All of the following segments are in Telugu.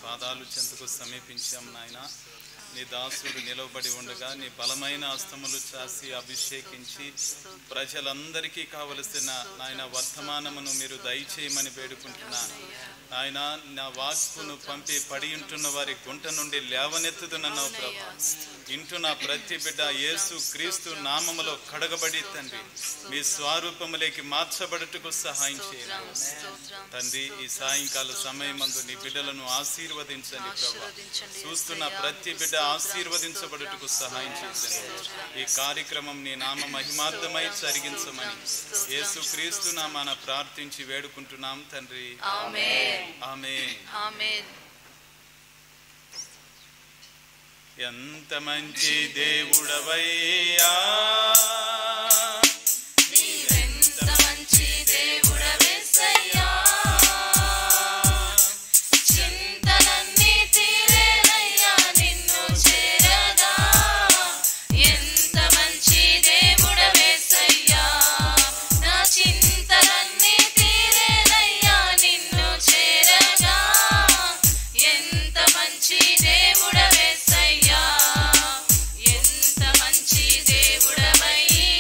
పాదాలు చెంతకు సమీపించాం నాయన నీ దాసుడు నిలవబడి ఉండగా నీ బలమైన హస్తములు చాసి అభిషేకించి ప్రజలందరికీ కావలసిన నాయన వర్తమానమును మీరు దయచేయమని వేడుకుంటున్నాను నాయన నా వాక్కును పంపి పడి ఉంటున్న వారి గుంట నుండి లేవనెత్తుదునన్నావు ప్రభా ఇంటున్న ప్రతి బిడ్డ యేసు క్రీస్తు నామములో కడగబడి తండ్రి మీ స్వరూపములేకి మార్చబడుటకు సహాయం చేయండి తండ్రి ఈ సాయంకాల సమయమందు నీ బిడ్డలను ఆశీర్వదించండి ప్రభా చూస్తున్న ప్రతి బిడ్డ ఆశీర్వదించబడుటకు సహాయం చేయండి ఈ కార్యక్రమం నీ నామ మహిమార్థమై జరిగించమని యేసు క్రీస్తు నామాన ప్రార్థించి వేడుకుంటున్నాం తండ్రి ఆమేన్ ఆమె ఆమేన్ ఎంత మంచి దేవుడవయ్యా ఎంత మంచి దేవుడవేసయ్యా చింతలన్నీ తీరేనయ్యా నిన్ను చేరగా ఎంత మంచి దేవుడవేసయ్యా నా చింతలన్నీ తీరేనయ్యా నిన్ను చేరగా ఎంత మంచి దేవుడవేసయ్యా ఎంత మంచి దేవుడవయ్యా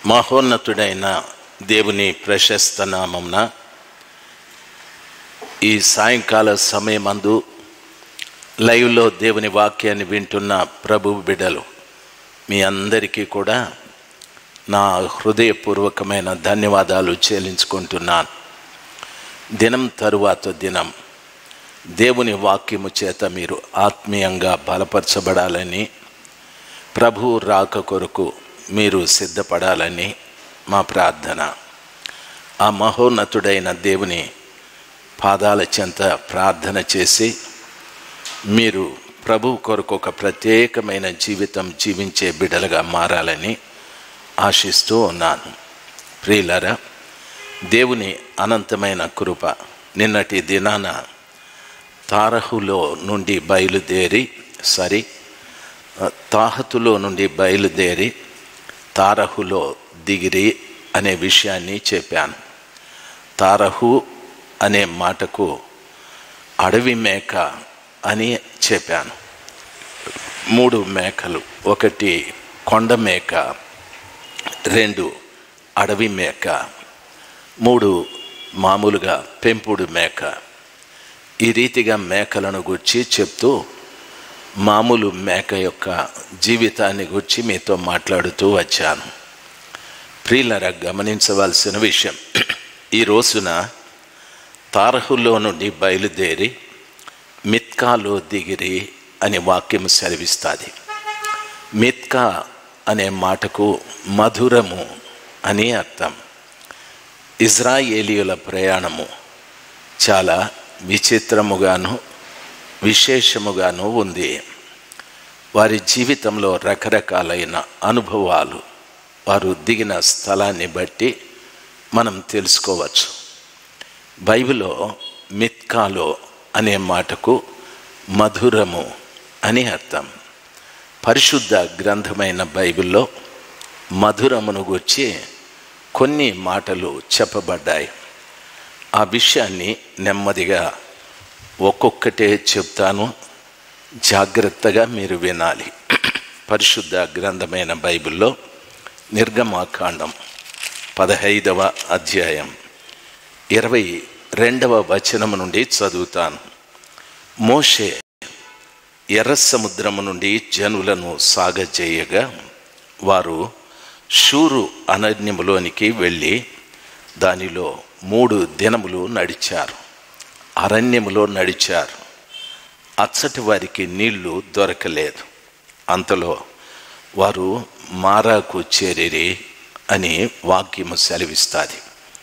మహోన్నతుడైన దేవుని ప్రశస్త నామంన ఈ సాయంకాల సమయమందు లైవ్లో దేవుని వాక్యాన్ని వింటున్న ప్రభు బిడ్డలు మీ అందరికీ కూడా నా హృదయపూర్వకమైన ధన్యవాదాలు చెల్లించుకుంటున్నాను దినం తరువాత దినం దేవుని వాక్యము చేత మీరు ఆత్మీయంగా బలపరచబడాలని ప్రభు రాక కొరకు మీరు సిద్ధపడాలని మా ప్రార్థన ఆ మహోన్నతుడైన దేవుని పాదాల చెంత ప్రార్థన చేసి మీరు ప్రభు కొరకు ఒక ప్రత్యేకమైన జీవితం జీవించే బిడలుగా మారాలని ఆశిస్తూ ఉన్నాను ప్రియులరా దేవుని అనంతమైన కృప నిన్నటి దినాన తారహులో నుండి బయలుదేరి సరి తాహతులో నుండి బయలుదేరి తారహులో దిగిరి అనే విషయాన్ని చెప్పాను తారహు అనే మాటకు అడవి మేక అని చెప్పాను మూడు మేకలు ఒకటి కొండ మేక రెండు అడవి మేక మూడు మామూలుగా పెంపుడు మేక ఈ రీతిగా మేకలను గుర్చి చెప్తూ మామూలు మేక యొక్క జీవితాన్ని గురించి మీతో మాట్లాడుతూ వచ్చాను ప్రియులరా గమనించవలసిన విషయం ఈ రోజున తారహులో నుండి బయలుదేరి మిత్కాలో దిగిరి అనే వాక్యం సెలవిస్తుంది మిత్కా అనే మాటకు మధురము అని అర్థం ఇజ్రాయేలీయుల ప్రయాణము చాలా విచిత్రముగాను విశేషముగాను ఉంది వారి జీవితంలో రకరకాలైన అనుభవాలు వారు దిగిన స్థలాన్ని బట్టి మనం తెలుసుకోవచ్చు బైబిల్లో మిత్కాలో అనే మాటకు మధురము అని అర్థం పరిశుద్ధ గ్రంథమైన బైబిల్లో మధురమును గురించి కొన్ని మాటలు చెప్పబడ్డాయి ఆ విషయాన్ని నెమ్మదిగా ఒక్కొక్కటే చెప్తాను జాగ్రత్తగా మీరు వినాలి పరిశుద్ధ గ్రంథమైన బైబిల్లో నిర్గమాకాండం పదహైదవ అధ్యాయం ఇరవై రెండవ వచనం నుండి చదువుతాను మోషే ఎర్ర సముద్రము నుండి జనులను సాగజేయగా వారు షూరు అనన్యములోనికి వెళ్ళి దానిలో మూడు దినములు నడిచారు అరణ్యములో నడిచారు అచ్చటి వారికి నీళ్లు దొరకలేదు అంతలో వారు మారాకు చేరిరి అని వాక్యము సెలవిస్తుంది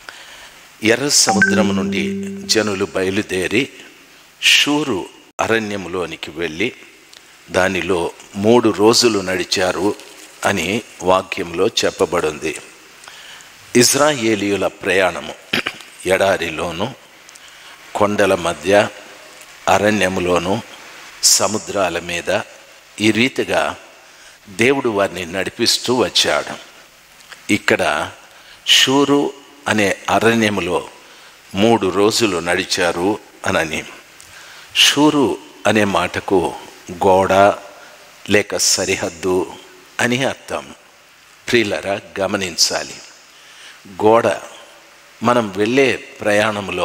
ఎర్ర సముద్రం నుండి జనులు బయలుదేరి షూరు అరణ్యములోనికి వెళ్ళి దానిలో మూడు రోజులు నడిచారు అని వాక్యంలో చెప్పబడింది ఇజ్రాయేలీయుల ప్రయాణము ఎడారిలోను కొండల మధ్య అరణ్యములోను సముద్రాల మీద ఈ రీతిగా దేవుడు వారిని నడిపిస్తూ వచ్చాడు ఇక్కడ షూరు అనే అరణ్యములో మూడు రోజులు నడిచారు అనని షూరు అనే మాటకు గోడ లేక సరిహద్దు అని అర్థం ప్రియులరా గమనించాలి గోడ మనం వెళ్ళే ప్రయాణంలో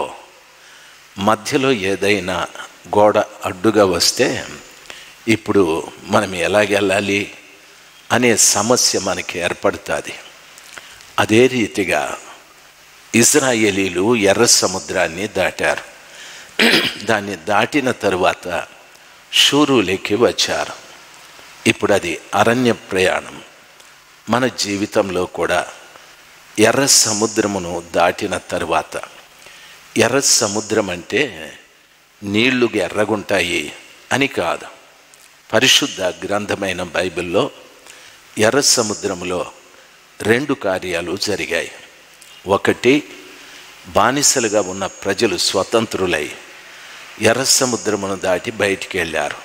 మధ్యలో ఏదైనా గోడ అడ్డుగా వస్తే ఇప్పుడు మనం ఎలాగెళ్ళాలి అనే సమస్య మనకి ఏర్పడుతుంది అదే రీతిగా ఇజ్రాయేలీలు ఎర్ర సముద్రాన్ని దాటారు దాన్ని దాటిన తరువాత షూరులేకి వచ్చారు ఇప్పుడు అది అరణ్య ప్రయాణం మన జీవితంలో కూడా ఎర్ర సముద్రమును దాటిన తరువాత ఎర్ర సముద్రం అంటే నీళ్లు ఎర్రగుంటాయి అని కాదు పరిశుద్ధ గ్రంథమైన బైబిల్లో ఎర్ర సముద్రంలో రెండు కార్యాలు జరిగాయి ఒకటి బానిసలుగా ఉన్న ప్రజలు స్వతంత్రులై ఎర్ర సముద్రమును దాటి బయటికి వెళ్ళారు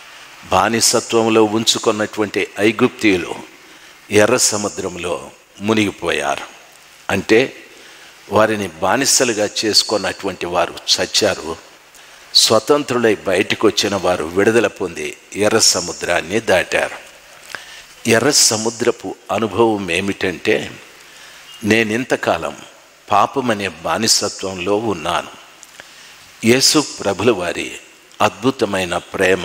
బానిసత్వంలో ఉంచుకున్నటువంటి ఐగుప్తీయులు ఎర్ర సముద్రంలో మునిగిపోయారు అంటే వారిని బానిసలుగా చేసుకున్నటువంటి వారు చచ్చారు స్వతంత్రులై బయటకు వచ్చిన వారు విడుదల పొంది ఎర్ర సముద్రాన్ని దాటారు ఎర్ర సముద్రపు అనుభవం ఏమిటంటే నేనింతకాలం పాపమనే బానిసత్వంలో ఉన్నాను యేసు ప్రభుల వారి అద్భుతమైన ప్రేమ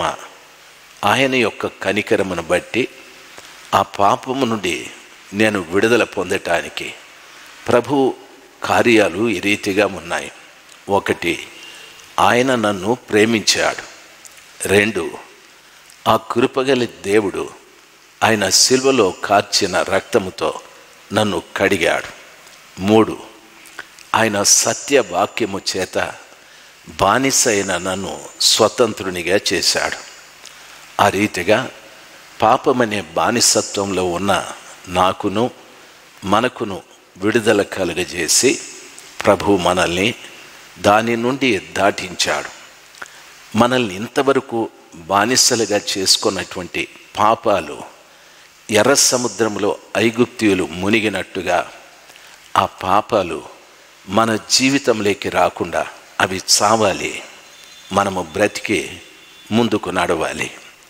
ఆయన యొక్క కనికరమును బట్టి ఆ పాపము నుండి నేను విడుదల పొందటానికి ప్రభు కార్యాలు ఈ రీతిగా ఉన్నాయి ఒకటి ఆయన నన్ను ప్రేమించాడు రెండు ఆ కృపగల దేవుడు ఆయన శిల్వలో కార్చిన రక్తముతో నన్ను కడిగాడు మూడు ఆయన సత్య వాక్యము చేత బానిసైన నన్ను స్వతంత్రునిగా చేశాడు ఆ రీతిగా పాపమనే బానిసత్వంలో ఉన్న నాకును మనకును విడుదల కలుగజేసి ప్రభు మనల్ని దాని నుండి దాటించాడు మనల్ని ఇంతవరకు బానిసలుగా చేసుకున్నటువంటి పాపాలు ఎర్ర సముద్రంలో ఐగుప్తియులు మునిగినట్టుగా ఆ పాపాలు మన జీవితంలోకి రాకుండా అవి చావాలి మనము బ్రతికి ముందుకు నడవాలి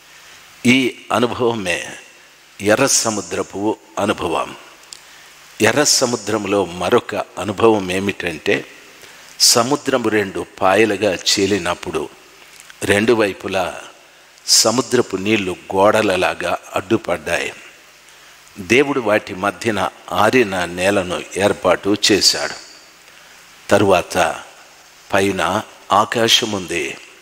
ఈ అనుభవమే ఎర్ర సముద్రపు అనుభవం ఎర్ర సముద్రంలో మరొక అనుభవం ఏమిటంటే సముద్రము రెండు పాయలుగా చీలినప్పుడు రెండు వైపులా సముద్రపు నీళ్లు గోడలలాగా అడ్డుపడ్డాయి దేవుడు వాటి మధ్యన ఆరిన నేలను ఏర్పాటు చేశాడు తరువాత పైన ఆకాశం ఉంది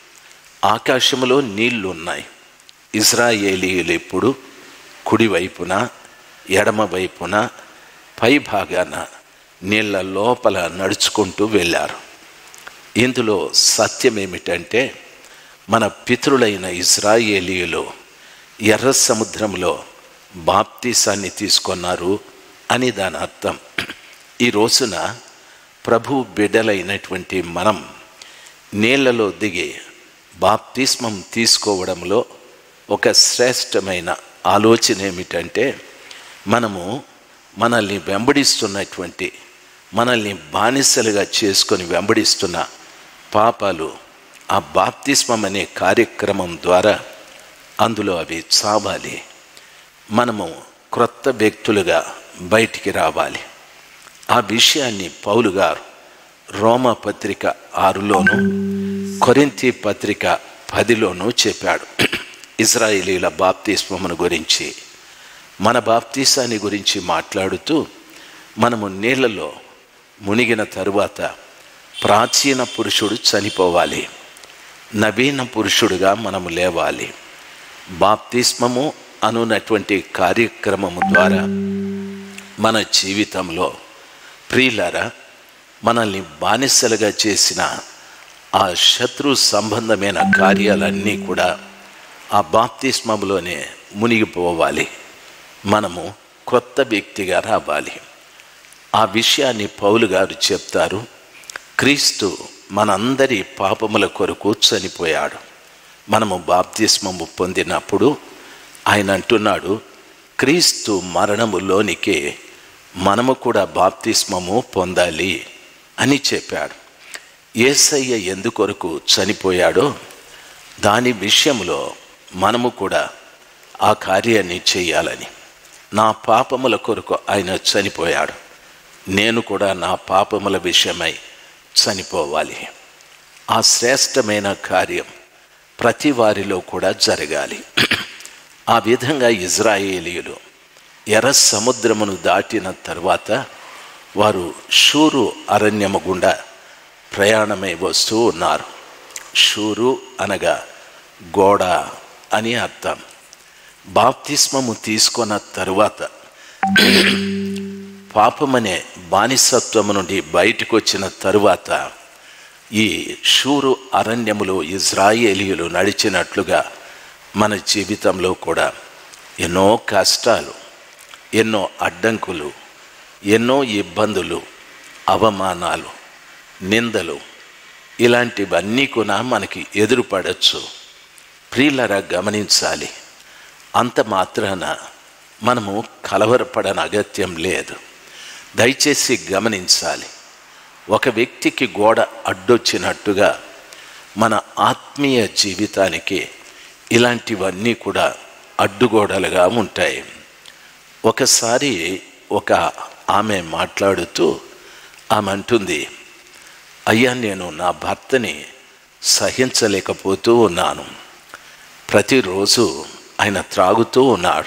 ఆకాశములో నీళ్లు ఉన్నాయి ఇజ్రాయేలీయులు ఇప్పుడు కుడివైపున ఎడమ వైపున పై భాగాన నీళ్ళ లోపల నడుచుకుంటూ వెళ్ళారు ఇందులో సత్యం ఏమిటంటే మన పితృలైన ఇజ్రాయేలీయులు ఎర్ర సముద్రంలో బాప్తీసాన్ని తీసుకున్నారు అని దాని అర్థం ఈ రోజున ప్రభు బిడ్డలైనటువంటి మనం నీళ్లలో దిగి బాప్తిస్మం తీసుకోవడంలో ఒక శ్రేష్టమైన ఆలోచన ఏమిటంటే మనము మనల్ని వెంబడిస్తున్నటువంటి మనల్ని బానిసలుగా చేసుకొని వెంబడిస్తున్న పాపాలు ఆ బాప్తిస్మం అనే కార్యక్రమం ద్వారా అందులో అవి చావాలి మనము క్రొత్త వ్యక్తులుగా బయటికి రావాలి ఆ విషయాన్ని పౌలు గారు రోమ పత్రిక ఆరులోను కొరింతి పత్రిక పదిలోనూ చెప్పాడు ఇజ్రాయేలీల బాప్తిస్మమును గురించి మన బాప్తీసాన్ని గురించి మాట్లాడుతూ మనము నీళ్లలో మునిగిన తరువాత ప్రాచీన పురుషుడు చనిపోవాలి నవీన పురుషుడుగా మనము లేవాలి బాప్తిస్మము అనున్నటువంటి కార్యక్రమము ద్వారా మన జీవితంలో ప్రియులరా మనల్ని బానిసలుగా చేసిన ఆ శత్రు సంబంధమైన కార్యాలన్నీ కూడా ఆ బాప్తిస్మములోనే మునిగిపోవాలి మనము క్రొత్త వ్యక్తిగా రావాలి ఆ విషయాన్ని పౌలు గారు చెప్తారు క్రీస్తు మనందరి పాపముల కొరకు చనిపోయాడు మనము బాప్తిస్మము పొందినప్పుడు ఆయన అంటున్నాడు క్రీస్తు మరణములోనికి మనము కూడా బాప్తిస్మము పొందాలి అని చెప్పాడు ఏసయ్య ఎందుకొరకు చనిపోయాడో దాని విషయంలో మనము కూడా ఆ కార్యాన్ని చేయాలని నా పాపముల కొరకు ఆయన చనిపోయాడు నేను కూడా నా పాపముల విషయమై చనిపోవాలి ఆ శ్రేష్టమైన కార్యం ప్రతి వారిలో కూడా జరగాలి ఆ విధంగా ఇజ్రాయేలీయులు ఎర్ర సముద్రమును దాటిన తర్వాత వారు షూరు అరణ్యము గుండా ప్రయాణమై వస్తూ ఉన్నారు షూరు అనగా గోడ అని అర్థం బాప్తిస్మము తీసుకున్న తరువాత పాపమనే బానిసత్వము నుండి బయటకు వచ్చిన తరువాత ఈ షూరు అరణ్యములో ఇజ్రాయేలీయులు నడిచినట్లుగా మన జీవితంలో కూడా ఎన్నో కష్టాలు ఎన్నో అడ్డంకులు ఎన్నో ఇబ్బందులు అవమానాలు నిందలు ఇలాంటివన్నీ కూడా మనకి ఎదురుపడచ్చు ప్రియులరా గమనించాలి అంత మాత్రాన మనము కలవరపడని అగత్యం లేదు దయచేసి గమనించాలి ఒక వ్యక్తికి గోడ అడ్డొచ్చినట్టుగా మన ఆత్మీయ జీవితానికి ఇలాంటివన్నీ కూడా అడ్డుగోడలుగా ఉంటాయి ఒకసారి ఒక ఆమె మాట్లాడుతూ ఆమె అంటుంది అయ్యా నేను నా భర్తని సహించలేకపోతూ ఉన్నాను ప్రతిరోజు ఆయన త్రాగుతూ ఉన్నాడు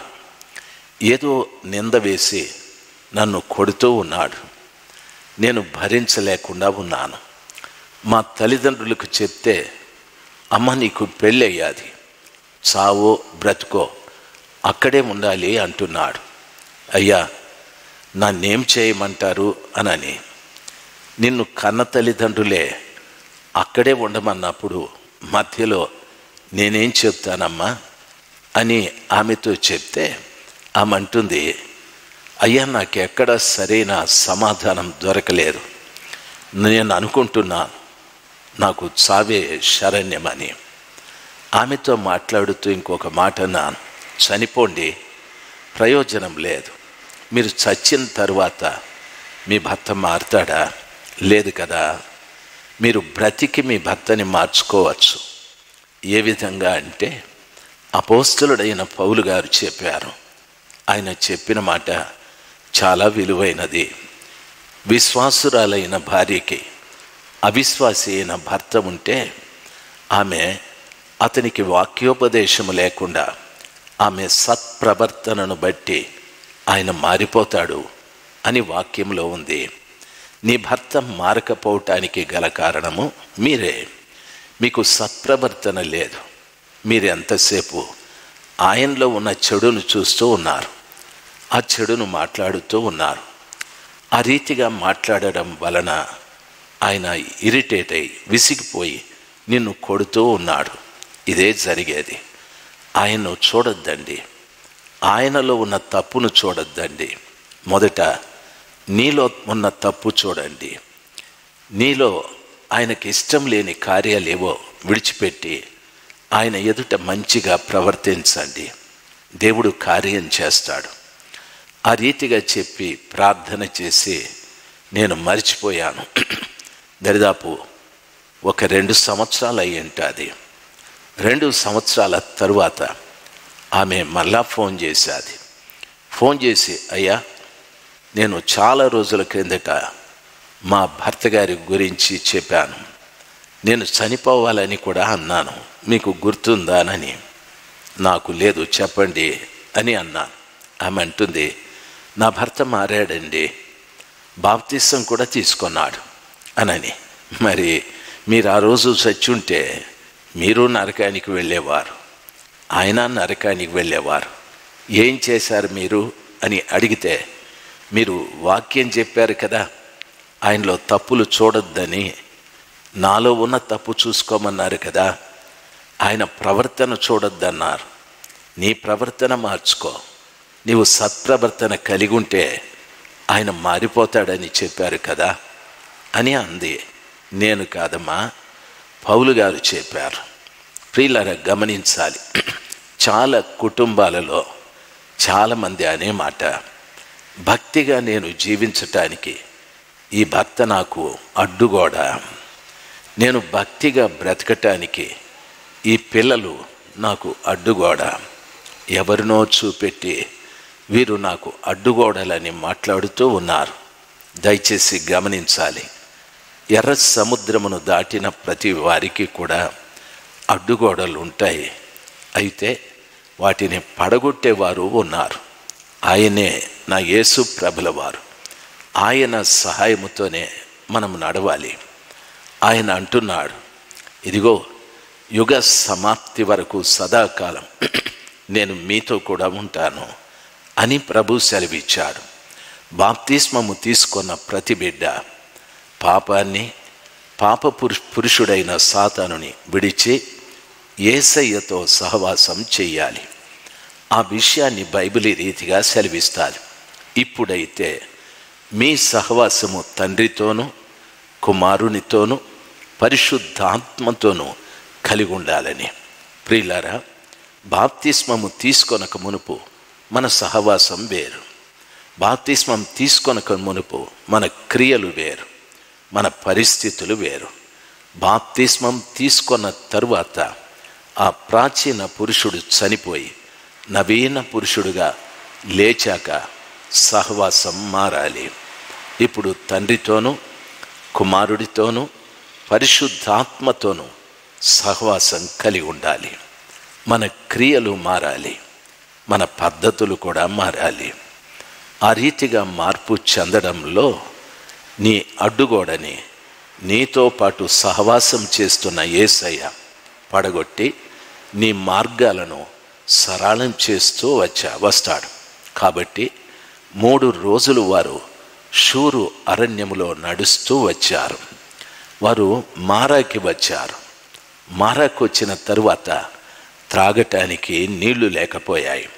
ఏదో నింద వేసి నన్ను కొడుతూ ఉన్నాడు నేను భరించలేకుండా ఉన్నాను మా తల్లిదండ్రులకు చెప్తే అమ్మ నీకు పెళ్ళయ్యాది చావో బ్రతుకో అక్కడే ఉండాలి అంటున్నాడు అయ్యా నన్నేం చేయమంటారు అనని నిన్ను కన్న తల్లిదండ్రులే అక్కడే ఉండమన్నప్పుడు మధ్యలో నేనేం చెప్తానమ్మా అని ఆమెతో చెప్తే ఆమె అంటుంది అయ్యా నాకు ఎక్కడ సరైన సమాధానం దొరకలేదు నేను అనుకుంటున్నాను నాకు చావే శరణ్యమని ఆమెతో మాట్లాడుతూ ఇంకొక మాట అన్నాను చనిపోండి ప్రయోజనం లేదు మీరు చచ్చిన తరువాత మీ భర్త మారుతాడా లేదు కదా మీరు బ్రతికి మీ భర్తని మార్చుకోవచ్చు ఏ విధంగా అంటే అపోస్తులుడైన పౌలు గారు చెప్పారు ఆయన చెప్పిన మాట చాలా విలువైనది విశ్వాసురాలైన భార్యకి అవిశ్వాసి అయిన భర్త ఉంటే ఆమె అతనికి వాక్యోపదేశము లేకుండా ఆమె సత్ప్రవర్తనను బట్టి ఆయన మారిపోతాడు అని వాక్యంలో ఉంది నీ భర్త మారకపోవటానికి గల కారణము మీరే మీకు సత్ప్రవర్తన లేదు మీరు ఎంతసేపు ఆయనలో ఉన్న చెడును చూస్తూ ఉన్నారు ఆ చెడును మాట్లాడుతూ ఉన్నారు ఆ రీతిగా మాట్లాడడం వలన ఆయన ఇరిటేట్ అయి విసిగిపోయి నిన్ను కొడుతూ ఉన్నాడు ఇదే జరిగేది ఆయన్ను చూడొద్దండి ఆయనలో ఉన్న తప్పును చూడొద్దండి మొదట నీలో ఉన్న తప్పు చూడండి నీలో ఆయనకి ఇష్టం లేని కార్యాలేవో విడిచిపెట్టి ఆయన ఎదుట మంచిగా ప్రవర్తించండి దేవుడు కార్యం చేస్తాడు ఆ రీతిగా చెప్పి ప్రార్థన చేసి నేను మర్చిపోయాను దరిదాపు ఒక రెండు సంవత్సరాలు అయి ఉంటుంది రెండు సంవత్సరాల తరువాత ఆమె మళ్ళా ఫోన్ చేసేది ఫోన్ చేసి అయ్యా నేను చాలా రోజుల క్రిందట మా భర్త గారి గురించి చెప్పాను నేను చనిపోవాలని కూడా అన్నాను మీకు గుర్తుందానని నాకు లేదు చెప్పండి అని అన్నాను ఆమె అంటుంది నా భర్త మారాడండి బాప్తిసం కూడా తీసుకున్నాడు అనని మరి మీరు ఆ రోజు చచ్చుంటే మీరు నరకానికి వెళ్ళేవారు ఆయన నరకానికి వెళ్ళేవారు ఏం చేశారు మీరు అని అడిగితే మీరు వాక్యం చెప్పారు కదా ఆయనలో తప్పులు చూడొద్దని నాలో ఉన్న తప్పు చూసుకోమన్నారు కదా ఆయన ప్రవర్తన చూడొద్దన్నారు నీ ప్రవర్తన మార్చుకో నీవు సత్ప్రవర్తన కలిగి ఉంటే ఆయన మారిపోతాడని చెప్పారు కదా అని అంది నేను కాదమ్మా పౌలు గారు చెప్పారు ప్రియులర గమనించాలి చాలా కుటుంబాలలో చాలామంది అనే మాట భక్తిగా నేను జీవించటానికి ఈ భర్త నాకు అడ్డుగోడ నేను భక్తిగా బ్రతకటానికి ఈ పిల్లలు నాకు అడ్డుగోడ ఎవరినో చూపెట్టి వీరు నాకు అడ్డుగోడలని మాట్లాడుతూ ఉన్నారు దయచేసి గమనించాలి ఎర్ర సముద్రమును దాటిన ప్రతి వారికి కూడా అడ్డుగోడలు ఉంటాయి అయితే వాటిని పడగొట్టేవారు ఉన్నారు ఆయనే నా యేసు ప్రభుల వారు ఆయన సహాయముతోనే మనం నడవాలి ఆయన అంటున్నాడు ఇదిగో యుగ సమాప్తి వరకు సదాకాలం నేను మీతో కూడా ఉంటాను అని ప్రభు సెలవిచ్చాడు బాప్తిస్మము తీసుకున్న ప్రతి బిడ్డ పాపాన్ని పాప పురు పురుషుడైన సాతానుని విడిచి ఏసయ్యతో సహవాసం చెయ్యాలి ఆ విషయాన్ని బైబిలీ రీతిగా సెలవిస్తారు ఇప్పుడైతే మీ సహవాసము తండ్రితోనూ కుమారునితోనూ పరిశుద్ధాత్మతోనూ కలిగి ఉండాలని ప్రియులారా బాప్తిస్మము తీసుకొనక మునుపు మన సహవాసం వేరు బాప్తిస్మం తీసుకొనక మునుపు మన క్రియలు వేరు మన పరిస్థితులు వేరు బాప్తిస్మం తీసుకున్న తరువాత ఆ ప్రాచీన పురుషుడు చనిపోయి నవీన పురుషుడుగా లేచాక సహవాసం మారాలి ఇప్పుడు తండ్రితోనూ కుమారుడితోనూ పరిశుద్ధాత్మతోనూ సహవాసం కలిగి ఉండాలి మన క్రియలు మారాలి మన పద్ధతులు కూడా మారాలి ఆ రీతిగా మార్పు చెందడంలో నీ అడ్డుగోడని నీతో పాటు సహవాసం చేస్తున్న ఏసయ్య పడగొట్టి నీ మార్గాలను సరళం చేస్తూ వచ్చా వస్తాడు కాబట్టి మూడు రోజులు వారు షూరు అరణ్యములో నడుస్తూ వచ్చారు వారు మారాకి వచ్చారు మారాకు వచ్చిన తరువాత త్రాగటానికి నీళ్లు లేకపోయాయి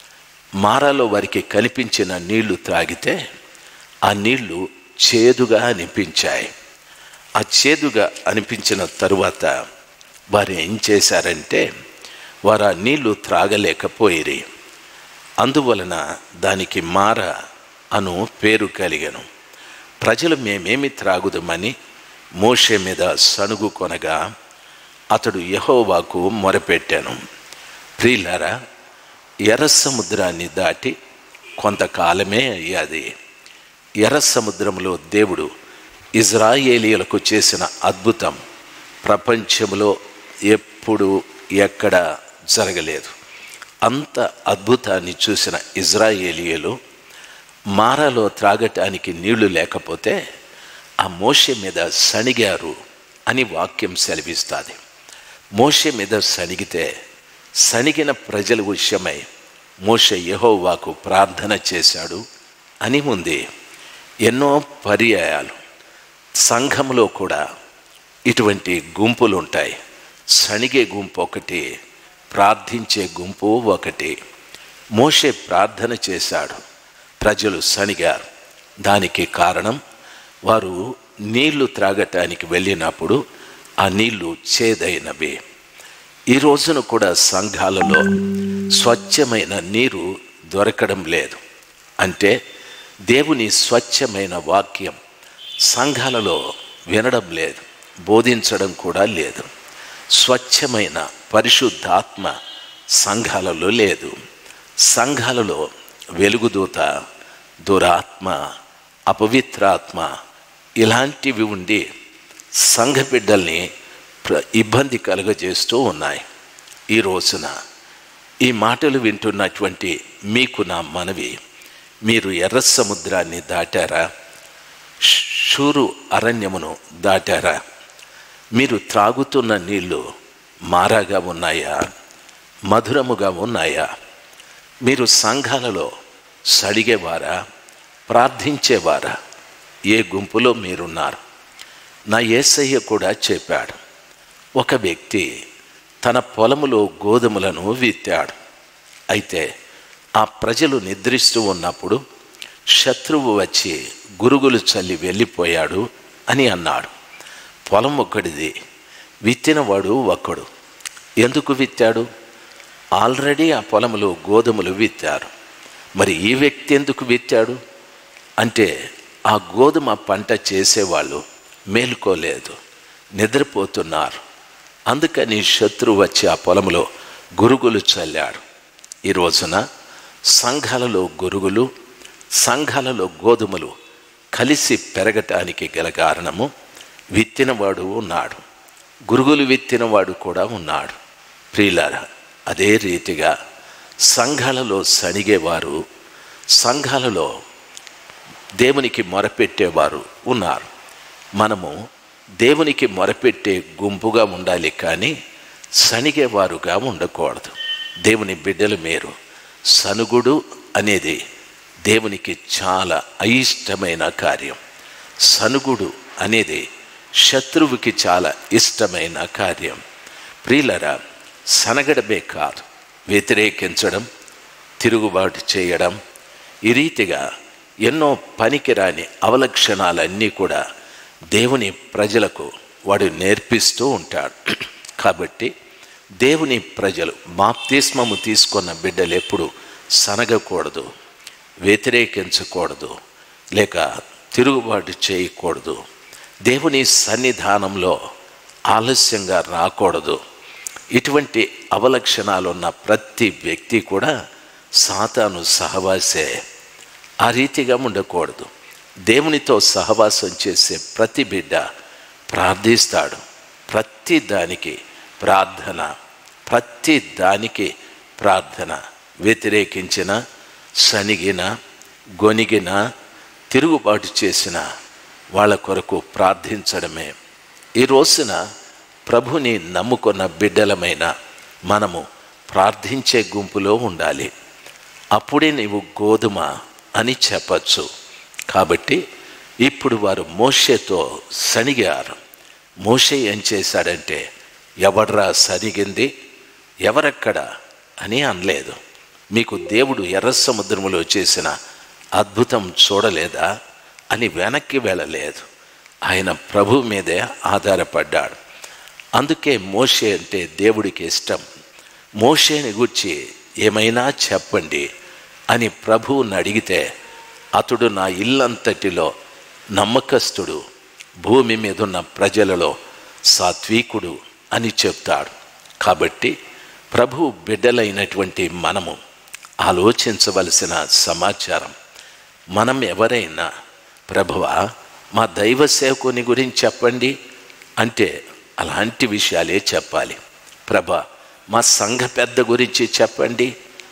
మారాలో వారికి కనిపించిన నీళ్లు త్రాగితే ఆ నీళ్లు చేదుగా అనిపించాయి ఆ చేదుగా అనిపించిన తరువాత వారు ఏం చేశారంటే వారు ఆ నీళ్లు త్రాగలేకపోయిరి అందువలన దానికి మార అను పేరు కలిగను ప్రజలు మేమేమి త్రాగుదమని మోషే మీద సణుగు కొనగా అతడు యహోవాకు మొరపెట్టాను ప్రియులారా ఎర్ర సముద్రాన్ని దాటి కొంతకాలమే అయ్యాది ఎర్ర సముద్రంలో దేవుడు ఇజ్రాయేలీయులకు చేసిన అద్భుతం ప్రపంచంలో ఎప్పుడు ఎక్కడ జరగలేదు అంత అద్భుతాన్ని చూసిన ఇజ్రాయేలీయులు మారాలో త్రాగటానికి నీళ్లు లేకపోతే ఆ మోషే మీద సణిగారు అని వాక్యం సెలవిస్తుంది మోషే మీద సణిగితే సణిగిన ప్రజల విషయమై మోషే యెహోవాకు ప్రార్థన చేశాడు అని ఉంది ఎన్నో పర్యాయాలు సంఘంలో కూడా ఇటువంటి గుంపులు ఉంటాయి సణిగే గుంపు ఒకటి ప్రార్థించే గుంపు ఒకటి మోషే ప్రార్థన చేశాడు ప్రజలు సణిగారు దానికి కారణం వారు నీళ్లు త్రాగటానికి వెళ్ళినప్పుడు ఆ నీళ్లు చేదైనవి ఈ రోజున కూడా సంఘాలలో స్వచ్ఛమైన నీరు దొరకడం లేదు అంటే దేవుని స్వచ్ఛమైన వాక్యం సంఘాలలో వినడం లేదు బోధించడం కూడా లేదు స్వచ్ఛమైన పరిశుద్ధాత్మ సంఘాలలో లేదు సంఘాలలో వెలుగుదూత దురాత్మ అపవిత్రాత్మ ఇలాంటివి ఉండి సంఘ బిడ్డల్ని ప్ర- ఇబ్బంది కలుగజేస్తూ ఉన్నాయి ఈ రోజున ఈ మాటలు వింటున్నటువంటి మీకు నా మనవి మీరు ఎర్ర సముద్రాన్ని దాటారా షూరు అరణ్యమును దాటారా మీరు త్రాగుతున్న నీళ్లు మారాగా ఉన్నాయా మధురముగా ఉన్నాయా మీరు సంఘాలలో సడిగేవారా ప్రార్థించేవారా ఏ గుంపులో మీరున్నారు నా ఏసయ్య కూడా చెప్పాడు ఒక వ్యక్తి తన పొలములో గోధుమలను విత్తాడు అయితే ఆ ప్రజలు నిద్రిస్తూ ఉన్నప్పుడు శత్రువు వచ్చి గురుగులు చల్లి వెళ్ళిపోయాడు అని అన్నాడు పొలం ఒక్కడిది విత్తినవాడు ఒక్కడు ఎందుకు విత్తాడు ఆల్రెడీ ఆ పొలములో గోధుమలు విత్తారు మరి ఈ వ్యక్తి ఎందుకు విత్తాడు అంటే ఆ గోధుమ పంట చేసేవాళ్ళు మేలుకోలేదు నిద్రపోతున్నారు అందుకని శత్రువు వచ్చి ఆ పొలంలో గురుగులు చల్లాడు ఈ రోజున సంఘాలలో గురుగులు సంఘాలలో గోధుమలు కలిసి పెరగటానికి గల కారణము విత్తినవాడు ఉన్నాడు గురుగులు విత్తినవాడు కూడా ఉన్నాడు ప్రియులారా అదే రీతిగా సంఘాలలో సణిగేవారు సంఘాలలో దేవునికి మొరపెట్టేవారు ఉన్నారు మనము దేవునికి మొరపెట్టే గుంపుగా ఉండాలి కానీ సణిగేవారుగా ఉండకూడదు దేవుని బిడ్డలు మీరు సనుగుడు అనేది దేవునికి చాలా అయిష్టమైన కార్యం సనుగుడు అనేది శత్రువుకి చాలా ఇష్టమైన కార్యం ప్రియులరా సనగడమే కాదు వ్యతిరేకించడం తిరుగుబాటు చేయడం ఈ రీతిగా ఎన్నో పనికిరాని అవలక్షణాలన్నీ కూడా దేవుని ప్రజలకు వాడు నేర్పిస్తూ ఉంటాడు కాబట్టి దేవుని ప్రజలు బాప్తిస్మము తీసుకున్న బిడ్డలు ఎప్పుడు సనగకూడదు వ్యతిరేకించకూడదు లేక తిరుగుబాటు చేయకూడదు దేవుని సన్నిధానంలో ఆలస్యంగా రాకూడదు ఇటువంటి అవలక్షణాలు ఉన్న ప్రతి వ్యక్తి కూడా సాతాను సహవాసే ఆ రీతిగా ఉండకూడదు దేవునితో సహవాసం చేసే ప్రతి బిడ్డ ప్రార్థిస్తాడు ప్రతి దానికి ప్రార్థన ప్రతి దానికి ప్రార్థన వ్యతిరేకించిన సనిగిన గొనిగిన తిరుగుబాటు చేసిన వాళ్ళ కొరకు ప్రార్థించడమే ఈ రోజున ప్రభుని నమ్ముకున్న బిడ్డలమైన మనము ప్రార్థించే గుంపులో ఉండాలి అప్పుడే నీవు గోధుమ అని చెప్పచ్చు కాబట్టి ఇప్పుడు వారు మోషేతో సణిగారు మోషే ఏం చేశాడంటే ఎవడ్రా సరిగింది ఎవరెక్కడ అని అనలేదు మీకు దేవుడు ఎర్ర సముద్రములో చేసిన అద్భుతం చూడలేదా అని వెనక్కి వెళ్ళలేదు ఆయన ప్రభు మీదే ఆధారపడ్డాడు అందుకే మోషే అంటే దేవుడికి ఇష్టం మోషేని గుర్చి ఏమైనా చెప్పండి అని ప్రభువుని అడిగితే అతడు నా ఇల్లంతటిలో నమ్మకస్తుడు భూమి మీద ఉన్న ప్రజలలో సాత్వికుడు అని చెప్తాడు కాబట్టి ప్రభు బిడ్డలైనటువంటి మనము ఆలోచించవలసిన సమాచారం మనం ఎవరైనా ప్రభువా మా దైవ సేవకుని గురించి చెప్పండి అంటే అలాంటి విషయాలే చెప్పాలి ప్రభ మా సంఘ పెద్ద గురించి చెప్పండి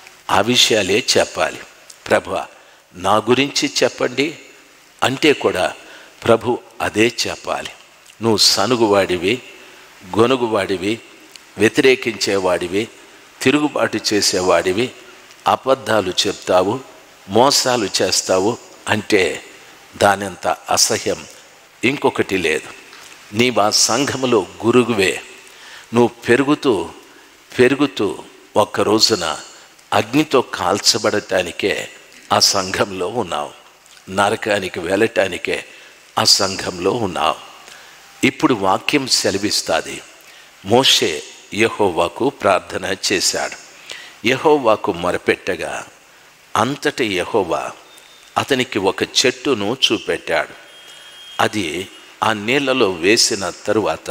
ఆ విషయాలే చెప్పాలి ప్రభ నా గురించి చెప్పండి అంటే కూడా ప్రభు అదే చెప్పాలి నువ్వు సనుగువాడివి గొనుగువాడివి వ్యతిరేకించేవాడివి తిరుగుబాటు చేసేవాడివి అబద్ధాలు చెప్తావు మోసాలు చేస్తావు అంటే దానంత అసహ్యం ఇంకొకటి లేదు నీవు ఆ సంఘములో గురుగువే నువ్వు పెరుగుతూ పెరుగుతూ ఒక్క రోజున అగ్నితో కాల్చబడటానికే ఆ సంఘంలో ఉన్నావు నరకానికి వెళ్ళటానికే ఆ సంఘంలో ఉన్నావు ఇప్పుడు వాక్యం సెలవిస్తుంది మోషే యహోవాకు ప్రార్థన చేశాడు యహోవాకు మొరపెట్టగా అంతటి యహోవా అతనికి ఒక చెట్టును చూపెట్టాడు అది ఆ నీళ్లలో వేసిన తరువాత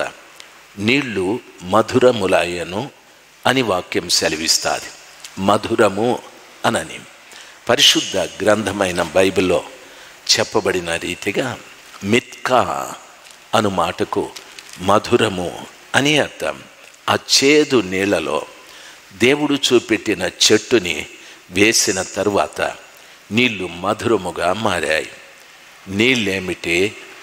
నీళ్లు మధురములాయను అని వాక్యం సెలవిస్తుంది మధురము అనని పరిశుద్ధ గ్రంథమైన బైబిల్లో చెప్పబడిన రీతిగా మిత్కా అను మాటకు మధురము అని అర్థం ఆ చేదు నీళ్లలో దేవుడు చూపెట్టిన చెట్టుని వేసిన తరువాత నీళ్లు మధురముగా మారాయి నీళ్ళేమిటి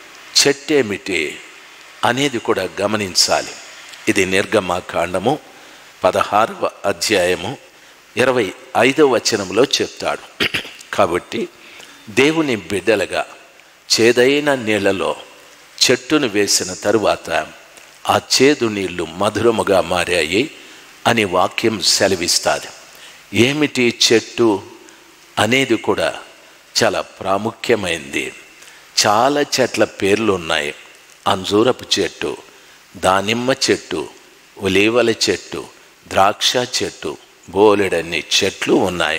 చెట్టేమిటి అనేది కూడా గమనించాలి ఇది నిర్గమాకాండము పదహారవ అధ్యాయము ఇరవై ఐదవ వచనంలో చెప్తాడు కాబట్టి దేవుని బిడ్డలుగా చేదైన నీళ్లలో చెట్టును వేసిన తరువాత ఆ చేదు నీళ్లు మధురముగా మారాయి అని వాక్యం సెలవిస్తుంది ఏమిటి చెట్టు అనేది కూడా చాలా ప్రాముఖ్యమైంది చాలా చెట్ల పేర్లు ఉన్నాయి అంజూరపు చెట్టు దానిమ్మ చెట్టు ఒలీవల చెట్టు ద్రాక్ష చెట్టు బోలెడన్ని చెట్లు ఉన్నాయి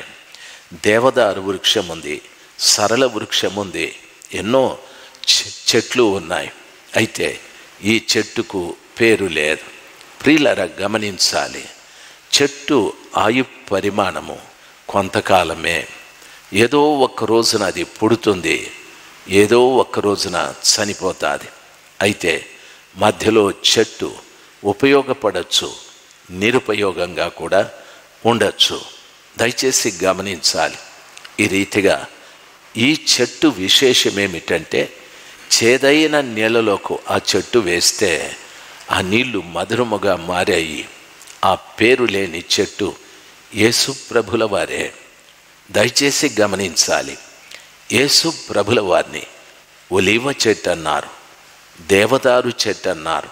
దేవదారు వృక్షం ఉంది సరళ వృక్షం ఉంది ఎన్నో చె- చెట్లు ఉన్నాయి అయితే ఈ చెట్టుకు పేరు లేదు ప్రియులర గమనించాలి చెట్టు ఆయు పరిమాణము కొంతకాలమే ఏదో ఒక్క రోజున అది పుడుతుంది ఏదో ఒక్క రోజున చనిపోతుంది అయితే మధ్యలో చెట్టు ఉపయోగపడచ్చు నిరుపయోగంగా కూడా ఉండొచ్చు దయచేసి గమనించాలి ఈ రీతిగా ఈ చెట్టు విశేషం ఏమిటంటే చేదైన నీళ్ళలోకి ఆ చెట్టు వేస్తే ఆ నీళ్లు మధురముగా మారాయి ఆ పేరు లేని చెట్టు యేసు ప్రభుల వారే దయచేసి గమనించాలి యేసు ప్రభుల వారిని ఒలివ చెట్టు అన్నారు దేవదారు చెట్టు అన్నారు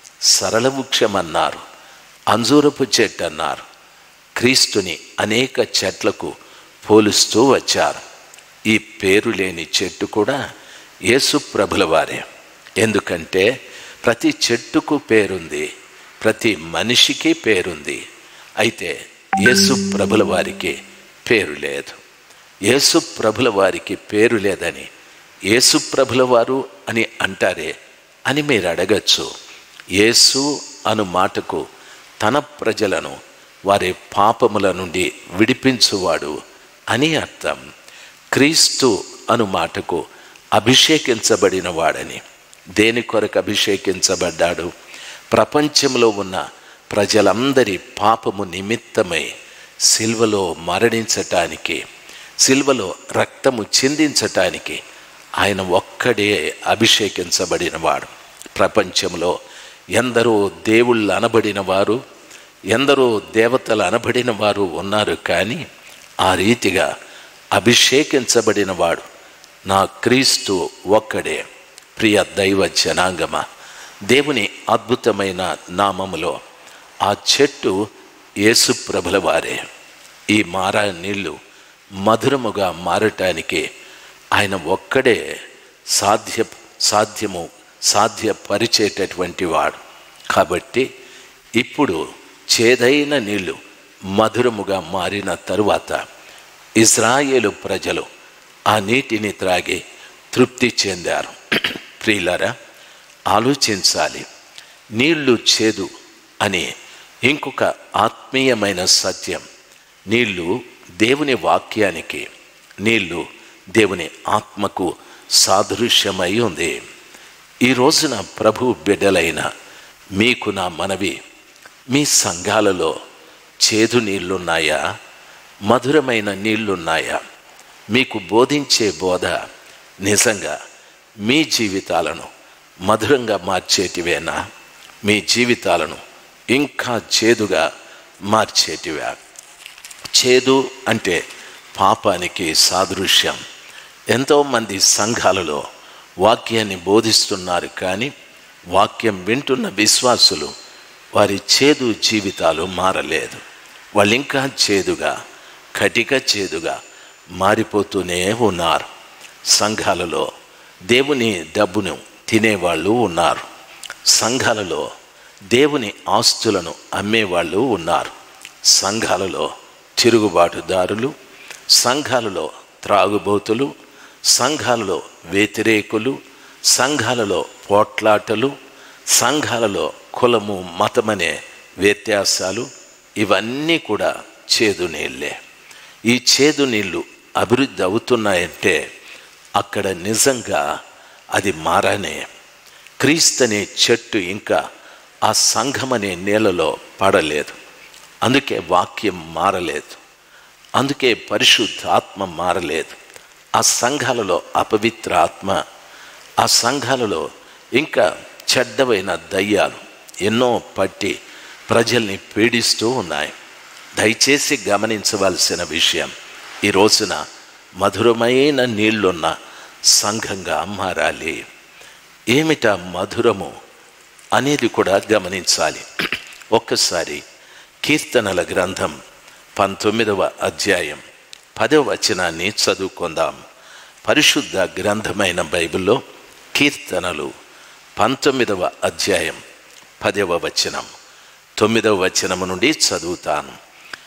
సరళ వృక్షం అన్నారు అంజూరపు చెట్టు అన్నారు క్రీస్తుని అనేక చెట్లకు పోలుస్తూ వచ్చారు ఈ పేరు లేని చెట్టు కూడా యేసు ప్రభుల వారే ఎందుకంటే ప్రతి చెట్టుకు పేరుంది ప్రతి మనిషికి పేరుంది అయితే యేసు ప్రభుల వారికి పేరు లేదు యేసు ప్రభుల వారికి పేరు లేదని యేసు ప్రభుల వారు అని అంటారే అని మీరు అడగచ్చు యేసు అను మాటకు తన ప్రజలను వారి పాపముల నుండి విడిపించువాడు అని అర్థం క్రీస్తు అను మాటకు అభిషేకించబడిన వాడని దేని కొరకు అభిషేకించబడ్డాడు ప్రపంచంలో ఉన్న ప్రజలందరి పాపము నిమిత్తమై సిల్వలో మరణించటానికి సిల్వలో రక్తము చిందించటానికి ఆయన ఒక్కడే అభిషేకించబడినవాడు ప్రపంచంలో ఎందరో దేవుళ్ళు అనబడిన వారు ఎందరో దేవతలు అనబడిన వారు ఉన్నారు కానీ ఆ రీతిగా అభిషేకించబడిన వాడు నా క్రీస్తు ఒక్కడే ప్రియ దైవ జనాంగమ దేవుని అద్భుతమైన నామములో ఆ చెట్టు యేసుప్రభుల వారే ఈ మారా నీళ్లు మధురముగా మారటానికి ఆయన ఒక్కడే సాధ్య సాధ్యము సాధ్యపరిచేటటువంటి వాడు కాబట్టి ఇప్పుడు చేదైన నీళ్లు మధురముగా మారిన తరువాత ఇజ్రాయేలు ప్రజలు ఆ నీటిని త్రాగి తృప్తి చెందారు ప్రియులరా ఆలోచించాలి నీళ్లు చేదు అని ఇంకొక ఆత్మీయమైన సత్యం నీళ్లు దేవుని వాక్యానికి నీళ్లు దేవుని ఆత్మకు సాదృశ్యమై ఉంది ఈ రోజున ప్రభు బిడ్డలైన మీకు నా మనవి మీ సంఘాలలో చేదు నీళ్లున్నాయా మధురమైన నీళ్లున్నాయా మీకు బోధించే బోధ నిజంగా మీ జీవితాలను మధురంగా మార్చేటివేనా మీ జీవితాలను ఇంకా చేదుగా మార్చేటివా చేదు అంటే పాపానికి సాదృశ్యం ఎంతోమంది సంఘాలలో వాక్యాన్ని బోధిస్తున్నారు కానీ వాక్యం వింటున్న విశ్వాసులు వారి చేదు జీవితాలు మారలేదు వాళ్ళు ఇంకా చేదుగా కటిక చేదుగా మారిపోతూనే ఉన్నారు సంఘాలలో దేవుని డబ్బును తినేవాళ్ళు ఉన్నారు సంఘాలలో దేవుని ఆస్తులను అమ్మేవాళ్ళు ఉన్నారు సంఘాలలో తిరుగుబాటుదారులు సంఘాలలో త్రాగుబోతులు సంఘాలలో వ్యతిరేకులు సంఘాలలో పోట్లాటలు సంఘాలలో కులము మతమనే వ్యత్యాసాలు ఇవన్నీ కూడా చేదు నీళ్ళే ఈ చేదు నీళ్ళు అభివృద్ధి అవుతున్నాయంటే అక్కడ నిజంగా అది మారానే క్రీస్తనే చెట్టు ఇంకా ఆ సంఘం అనే నేలలో పడలేదు అందుకే వాక్యం మారలేదు అందుకే పరిశుద్ధ ఆత్మ మారలేదు ఆ సంఘాలలో అపవిత్ర ఆత్మ ఆ సంఘాలలో ఇంకా చెడ్డవైన దయ్యాలు ఎన్నో పట్టి ప్రజల్ని పీడిస్తూ ఉన్నాయి దయచేసి గమనించవలసిన విషయం ఈ రోజున మధురమైన నీళ్లున్న సంఘంగా మారాలి ఏమిట మధురము అనేది కూడా గమనించాలి ఒక్కసారి కీర్తనల గ్రంథం పంతొమ్మిదవ అధ్యాయం పదవ వచనాన్ని చదువుకుందాం పరిశుద్ధ గ్రంథమైన బైబిల్లో కీర్తనలు పంతొమ్మిదవ అధ్యాయం పదవ వచనం తొమ్మిదవ వచనము నుండి చదువుతాను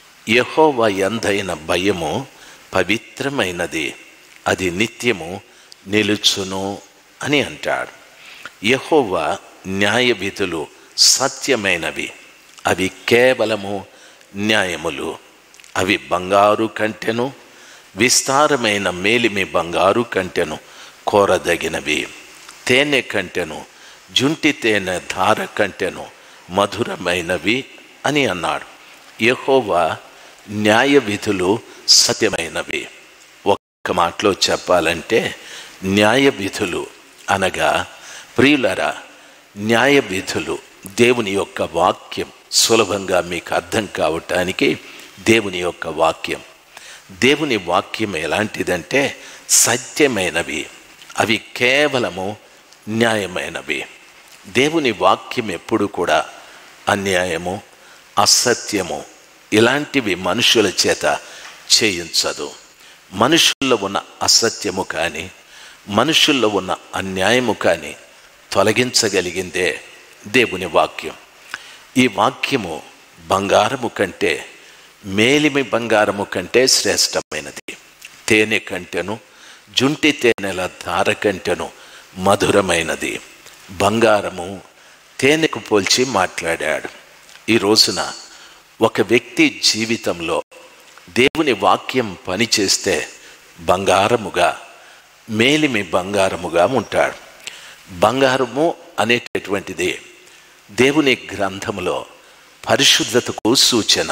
యహోవ ఎందైన భయము పవిత్రమైనది అది నిత్యము నిలుచును అని అంటాడు యహోవ న్యాయ విధులు సత్యమైనవి అవి కేవలము న్యాయములు అవి బంగారు కంటెను విస్తారమైన మేలిమి బంగారు కంటెను కోరదగినవి తేనె కంటెను జుంటి తేనె ధార కంటెను మధురమైనవి అని అన్నాడు యహోవా న్యాయ విధులు సత్యమైనవి ఒక్క మాటలో చెప్పాలంటే న్యాయ విధులు అనగా ప్రియులరా న్యాయ విధులు దేవుని యొక్క వాక్యం సులభంగా మీకు అర్థం కావటానికి దేవుని యొక్క వాక్యం దేవుని వాక్యం ఎలాంటిదంటే సత్యమైనవి అవి కేవలము న్యాయమైనవి దేవుని వాక్యం ఎప్పుడు కూడా అన్యాయము అసత్యము ఇలాంటివి మనుషుల చేత చేయించదు మనుషుల్లో ఉన్న అసత్యము కానీ మనుషుల్లో ఉన్న అన్యాయము కానీ తొలగించగలిగిందే దేవుని వాక్యం ఈ వాక్యము బంగారము కంటే మేలిమి బంగారము కంటే శ్రేష్టమైనది తేనె కంటెను జుంటి తేనెల ధార కంటెను మధురమైనది బంగారము తేనెకు పోల్చి మాట్లాడాడు ఈ రోజున ఒక వ్యక్తి జీవితంలో దేవుని వాక్యం పనిచేస్తే బంగారముగా మేలిమి బంగారముగా ఉంటాడు బంగారము అనేటటువంటిది దేవుని గ్రంథములో పరిశుద్ధతకు సూచన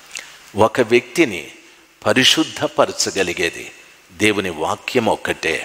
ఒక వ్యక్తిని పరిశుద్ధపరచగలిగేది దేవుని వాక్యం ఒక్కటే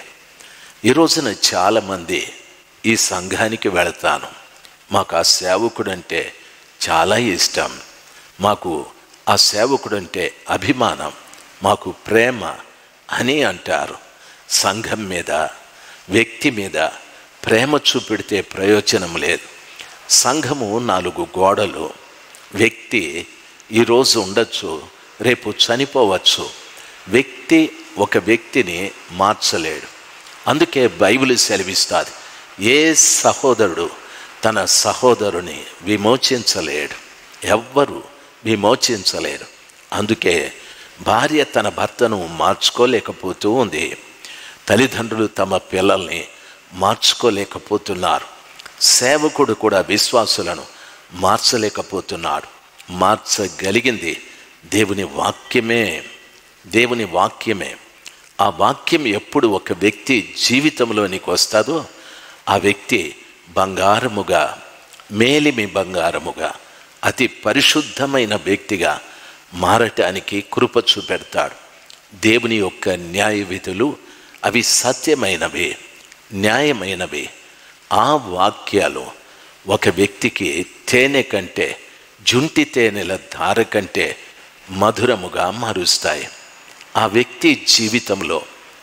ఈ రోజున చాలామంది ఈ సంఘానికి వెళతాను మాకు ఆ సేవకుడు అంటే చాలా ఇష్టం మాకు ఆ సేవకుడు అంటే అభిమానం మాకు ప్రేమ అని అంటారు సంఘం మీద వ్యక్తి మీద ప్రేమ చూపెడితే ప్రయోజనం లేదు సంఘము నాలుగు గోడలు వ్యక్తి ఈరోజు ఉండొచ్చు రేపు చనిపోవచ్చు వ్యక్తి ఒక వ్యక్తిని మార్చలేడు అందుకే బైబిల్ సెలవిస్తుంది ఏ సహోదరుడు తన సహోదరుని విమోచించలేడు ఎవ్వరు విమోచించలేరు అందుకే భార్య తన భర్తను మార్చుకోలేకపోతూ ఉంది తల్లిదండ్రులు తమ పిల్లల్ని మార్చుకోలేకపోతున్నారు సేవకుడు కూడా విశ్వాసులను మార్చలేకపోతున్నాడు మార్చగలిగింది దేవుని వాక్యమే దేవుని వాక్యమే ఆ వాక్యం ఎప్పుడు ఒక వ్యక్తి జీవితంలోనికి వస్తుందో ఆ వ్యక్తి బంగారముగా మేలిమి బంగారముగా అతి పరిశుద్ధమైన వ్యక్తిగా మారటానికి కృప చూపెడతాడు దేవుని యొక్క న్యాయ విధులు అవి సత్యమైనవి న్యాయమైనవి ఆ వాక్యాలు ఒక వ్యక్తికి తేనె కంటే జుంటి తేనెల ధార కంటే మధురముగా మారుస్తాయి ఆ వ్యక్తి జీవితంలో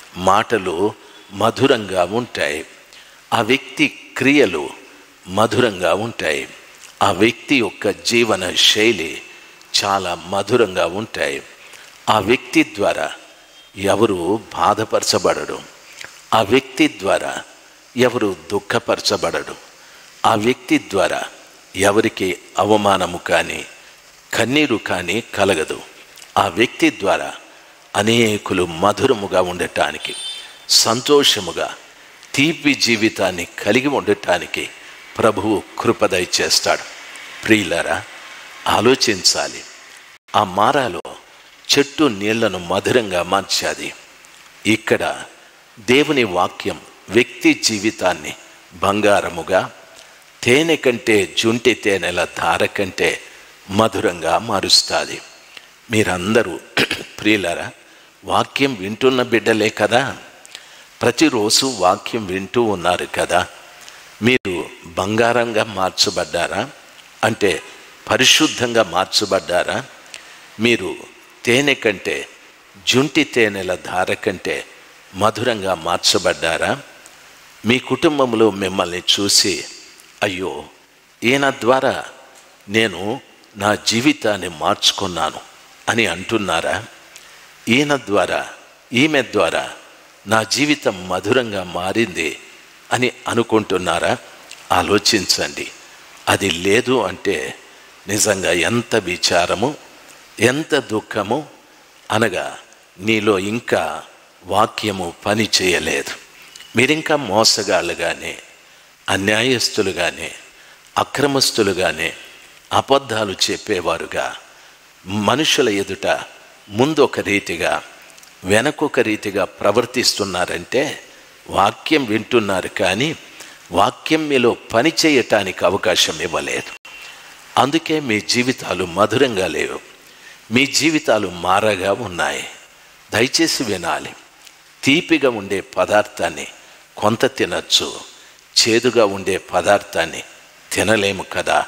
మాటలు మధురంగా ఉంటాయి ఆ వ్యక్తి క్రియలు మధురంగా ఉంటాయి ఆ వ్యక్తి యొక్క జీవన శైలి చాలా మధురంగా ఉంటాయి ఆ వ్యక్తి ద్వారా ఎవరు బాధపరచబడడు ఆ వ్యక్తి ద్వారా ఎవరు దుఃఖపరచబడడు ఆ వ్యక్తి ద్వారా ఎవరికి అవమానము కానీ కన్నీరు కానీ కలగదు ఆ వ్యక్తి ద్వారా అనేకులు మధురముగా ఉండటానికి సంతోషముగా తీపి జీవితాన్ని కలిగి ఉండటానికి ప్రభువు కృపదయ చేస్తాడు ప్రియులరా ఆలోచించాలి ఆ మారాలో చెట్టు నీళ్లను మధురంగా మార్చాది ఇక్కడ దేవుని వాక్యం వ్యక్తి జీవితాన్ని బంగారముగా తేనె కంటే జుంటి తేనెల ధార కంటే మధురంగా మారుస్తుంది మీరందరూ ప్రియులరా వాక్యం వింటున్న బిడ్డలే కదా ప్రతిరోజు వాక్యం వింటూ ఉన్నారు కదా మీరు బంగారంగా మార్చబడ్డారా అంటే పరిశుద్ధంగా మార్చబడ్డారా మీరు తేనె కంటే జుంటి తేనెల ధార కంటే మధురంగా మార్చబడ్డారా మీ కుటుంబంలో మిమ్మల్ని చూసి అయ్యో ఈయన ద్వారా నేను నా జీవితాన్ని మార్చుకున్నాను అని అంటున్నారా ఈయన ద్వారా ఈమె ద్వారా నా జీవితం మధురంగా మారింది అని అనుకుంటున్నారా ఆలోచించండి అది లేదు అంటే నిజంగా ఎంత విచారము ఎంత దుఃఖము అనగా నీలో ఇంకా వాక్యము పని చేయలేదు మీరింకా మోసగాళ్ళుగానే అన్యాయస్తులుగానే అక్రమస్తులుగానే అబద్ధాలు చెప్పేవారుగా మనుషుల ఎదుట ముందొక రీతిగా వెనకొక రీతిగా ప్రవర్తిస్తున్నారంటే వాక్యం వింటున్నారు కానీ వాక్యం మీలో పని చేయటానికి అవకాశం ఇవ్వలేదు అందుకే మీ జీవితాలు మధురంగా లేవు మీ జీవితాలు మారగా ఉన్నాయి దయచేసి వినాలి తీపిగా ఉండే పదార్థాన్ని కొంత తినచ్చు చేదుగా ఉండే పదార్థాన్ని తినలేము కదా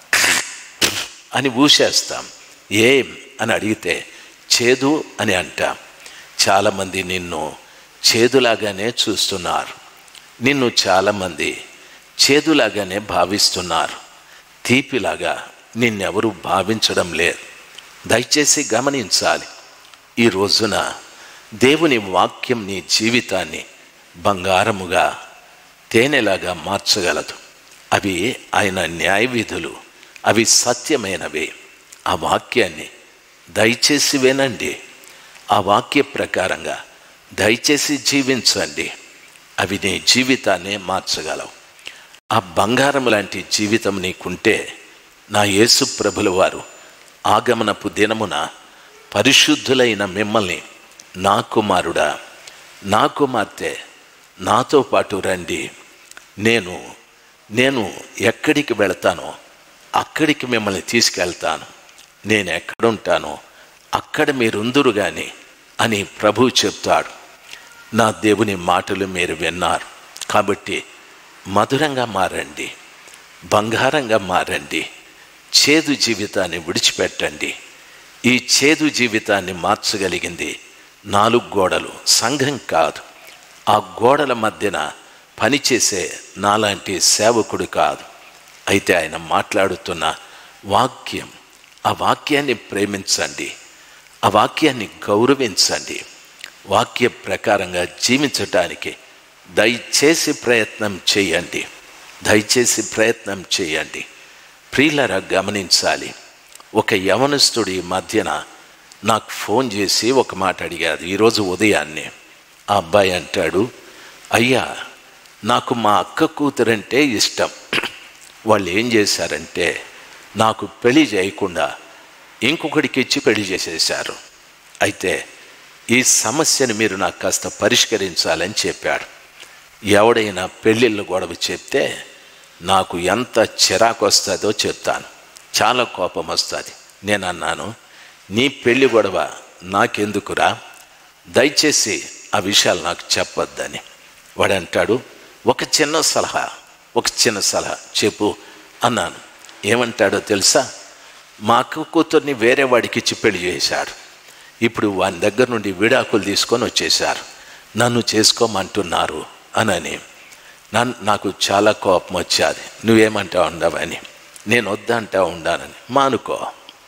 అని ఊసేస్తాం ఏం అని అడిగితే చేదు అని అంటాం చాలామంది నిన్ను చేదులాగానే చూస్తున్నారు నిన్ను చాలామంది చేదులాగానే భావిస్తున్నారు తీపిలాగా నిన్నెవరూ భావించడం లేదు దయచేసి గమనించాలి ఈ రోజున దేవుని వాక్యం నీ జీవితాన్ని బంగారముగా తేనెలాగా మార్చగలదు అవి ఆయన న్యాయ విధులు అవి సత్యమైనవి ఆ వాక్యాన్ని దయచేసి వినండి ఆ వాక్య ప్రకారంగా దయచేసి జీవించండి అవి నీ జీవితాన్ని మార్చగలవు ఆ బంగారం లాంటి జీవితం నీకుంటే నా యేసు ప్రభుల వారు ఆగమనపు దినమున పరిశుద్ధులైన మిమ్మల్ని నా కుమారుడా నా కుమార్తె నాతో పాటు రండి నేను నేను ఎక్కడికి వెళతానో అక్కడికి మిమ్మల్ని తీసుకెళ్తాను నేను ఎక్కడుంటానో అక్కడ మీరుందురు గాని అని ప్రభువు చెప్తాడు నా దేవుని మాటలు మీరు విన్నారు కాబట్టి మధురంగా మారండి బంగారంగా మారండి చేదు జీవితాన్ని విడిచిపెట్టండి ఈ చేదు జీవితాన్ని మార్చగలిగింది నాలుగు గోడలు సంఘం కాదు ఆ గోడల మధ్యన పనిచేసే నాలాంటి సేవకుడు కాదు అయితే ఆయన మాట్లాడుతున్న వాక్యం ఆ వాక్యాన్ని ప్రేమించండి ఆ వాక్యాన్ని గౌరవించండి వాక్య ప్రకారంగా జీవించటానికి దయచేసి ప్రయత్నం చేయండి దయచేసి ప్రయత్నం చేయండి ప్రియులరా గమనించాలి ఒక యవనస్తుడి మధ్యన నాకు ఫోన్ చేసి ఒక మాట అడిగాడు ఈరోజు ఉదయాన్నే ఆ అబ్బాయి అంటాడు అయ్యా నాకు మా అక్క కూతురంటే ఇష్టం వాళ్ళు ఏం చేశారంటే నాకు పెళ్లి చేయకుండా ఇంకొకడికి ఇచ్చి పెళ్లి చేసేశారు అయితే ఈ సమస్యను మీరు నాకు కాస్త పరిష్కరించాలని చెప్పాడు ఎవడైనా పెళ్ళిళ్ళు గొడవ చెప్తే నాకు ఎంత చిరాకు వస్తుందో చెప్తాను చాలా కోపం వస్తుంది నేను అన్నాను నీ పెళ్లి గొడవ నాకెందుకురా దయచేసి ఆ విషయాలు నాకు చెప్పొద్దని వాడు అంటాడు ఒక చిన్న సలహా ఒక చిన్న సలహా చెప్పు అన్నాను ఏమంటాడో తెలుసా మా అక్క కూతుర్ని వేరే వాడికి ఇచ్చి పెళ్లి చేశాడు ఇప్పుడు వాని దగ్గర నుండి విడాకులు తీసుకొని వచ్చేశారు నన్ను చేసుకోమంటున్నారు అనని నన్ను నాకు చాలా కోపం వచ్చేది నువ్వేమంటా ఉండవని నేను వద్దంటా ఉండానని మానుకో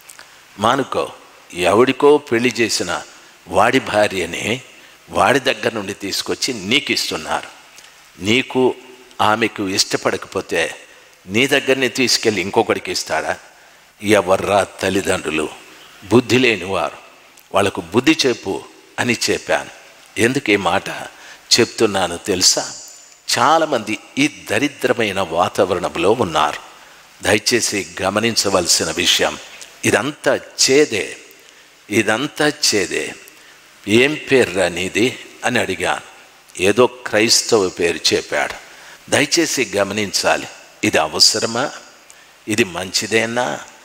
మానుకో ఎవడికో పెళ్లి చేసిన వాడి భార్యని వాడి దగ్గర నుండి తీసుకొచ్చి నీకు ఇస్తున్నారు నీకు ఆమెకు ఇష్టపడకపోతే నీ దగ్గరని తీసుకెళ్ళి ఇంకొకడికి ఇస్తాడా ఎవర్రా తల్లిదండ్రులు బుద్ధి లేనివారు వాళ్ళకు బుద్ధి చెప్పు అని చెప్పాను ఎందుకు ఈ మాట చెప్తున్నాను తెలుసా చాలామంది ఈ దరిద్రమైన వాతావరణంలో ఉన్నారు దయచేసి గమనించవలసిన విషయం ఇదంతా చేదే ఇదంతా చేదే ఏం పేర్రా నీది అని అడిగాను ఏదో క్రైస్తవ పేరు చెప్పాడు దయచేసి గమనించాలి ఇది అవసరమా ఇది మంచిదేనా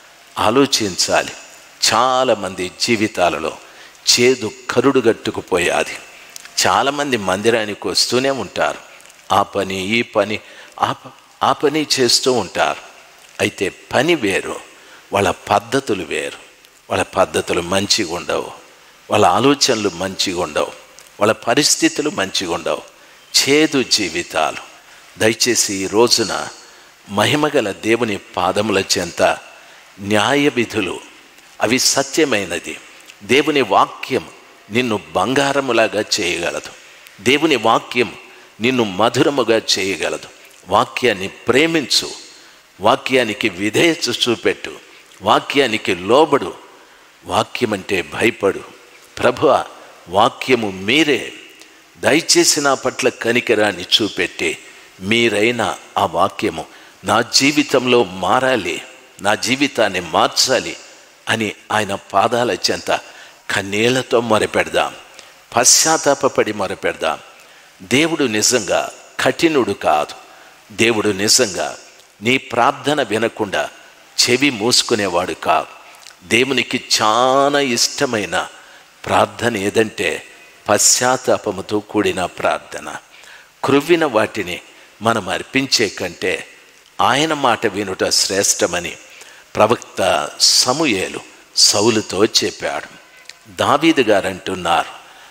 ఆలోచించాలి చాలామంది జీవితాలలో చేదు కరుడుగట్టుకుపోయాది చాలామంది మందిరానికి వస్తూనే ఉంటారు ఆ పని ఈ పని ఆ ప- ఆ పని చేస్తూ ఉంటారు అయితే పని వేరు వాళ్ళ పద్ధతులు వేరు వాళ్ళ పద్ధతులు మంచిగా ఉండవు వాళ్ళ ఆలోచనలు మంచిగా ఉండవు వాళ్ళ పరిస్థితులు మంచిగా ఉండవు చేదు జీవితాలు దయచేసి ఈ రోజున మహిమగల దేవుని పాదముల చెంత న్యాయ విధులు అవి సత్యమైనది దేవుని వాక్యం నిన్ను బంగారములాగా చేయగలదు దేవుని వాక్యం నిన్ను మధురముగా చేయగలదు వాక్యాన్ని ప్రేమించు వాక్యానికి విధేయత చూపెట్టు వాక్యానికి లోబడు వాక్యం అంటే భయపడు ప్రభు వాక్యము మీరే దయచేసి నా పట్ల కనికరాన్ని చూపెట్టి మీరైన ఆ వాక్యము నా జీవితంలో మారాలి నా జీవితాన్ని మార్చాలి అని ఆయన పాదాల చెంత కన్నీళ్లతో మొరపెడదాం పశ్చాత్తాపడి మొరపెడదాం దేవుడు నిజంగా కఠినుడు కాదు దేవుడు నిజంగా నీ ప్రార్థన వినకుండా చెవి మూసుకునేవాడు కాదు దేవునికి చాలా ఇష్టమైన ప్రార్థన ఏదంటే పశ్చాత్తాపముతో కూడిన ప్రార్థన క్రువ్విన వాటిని మనం అర్పించే కంటే ఆయన మాట వినుట శ్రేష్టమని ప్రవక్త సమూయేలు సౌలుతో చెప్పాడు దావీదు గారు అంటున్నారు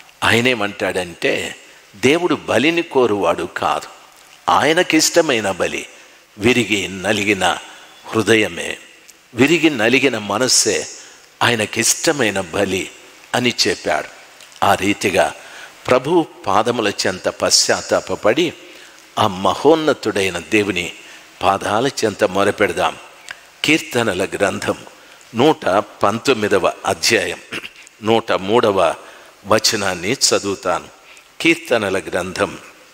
ఆయనేమంటాడంటే దేవుడు బలిని కోరువాడు కాదు ఆయనకిష్టమైన బలి విరిగి నలిగిన హృదయమే విరిగి నలిగిన మనస్సే ఆయనకిష్టమైన బలి అని చెప్పాడు ఆ రీతిగా ప్రభు పాదముల చెంత పశ్చాత్తాపడి ఆ మహోన్నతుడైన దేవుని పాదాల చెంత మొరపెడదాం కీర్తనల గ్రంథం నూట పంతొమ్మిదవ అధ్యాయం నూట మూడవ వచనాన్ని చదువుతాను కీర్తనల గ్రంథం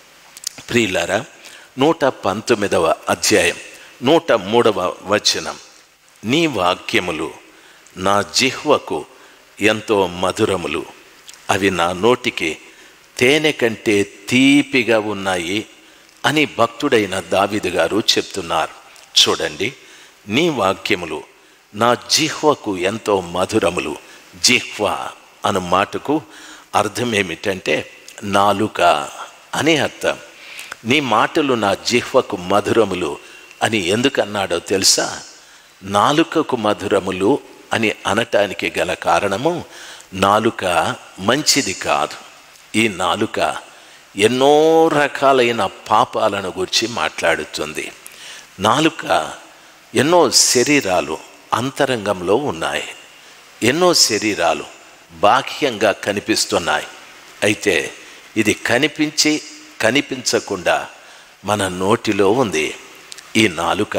ప్రియులారా నూట పంతొమ్మిదవ అధ్యాయం నూట మూడవ వచనం నీ వాక్యములు నా జిహ్వకు ఎంతో మధురములు అవి నా నోటికి తేనె కంటే తీపిగా ఉన్నాయి అని భక్తుడైన దావిదు గారు చెప్తున్నారు చూడండి నీ వాక్యములు నా జిహ్వకు ఎంతో మధురములు జిహ్వ అను మాటకు అర్థం ఏమిటంటే నాలుక అని అర్థం నీ మాటలు నా జిహ్వకు మధురములు అని ఎందుకన్నాడో తెలుసా నాలుకకు మధురములు అని అనటానికి గల కారణము నాలుక మంచిది కాదు ఈ నాలుక ఎన్నో రకాలైన పాపాలను గురించి మాట్లాడుతుంది నాలుక ఎన్నో శరీరాలు అంతరంగంలో ఉన్నాయి ఎన్నో శరీరాలు బాహ్యంగా కనిపిస్తున్నాయి అయితే ఇది కనిపించి కనిపించకుండా మన నోటిలో ఉంది ఈ నాలుక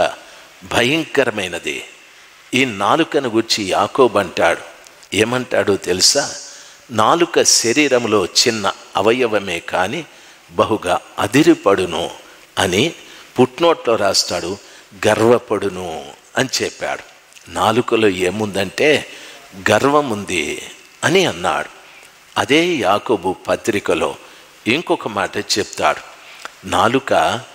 భయంకరమైనది ఈ నాలుకను గురించి యాకోబంటాడు ఏమంటాడో తెలుసా నాలుక శరీరంలో చిన్న అవయవమే కానీ బహుగా అదిరిపడును అని పుట్నోట్లో రాస్తాడు గర్వపడును అని చెప్పాడు నాలుకలో ఏముందంటే గర్వం ఉంది అని అన్నాడు అదే యాకోబు పత్రికలో ఇంకొక మాట చెప్తాడు నాలుక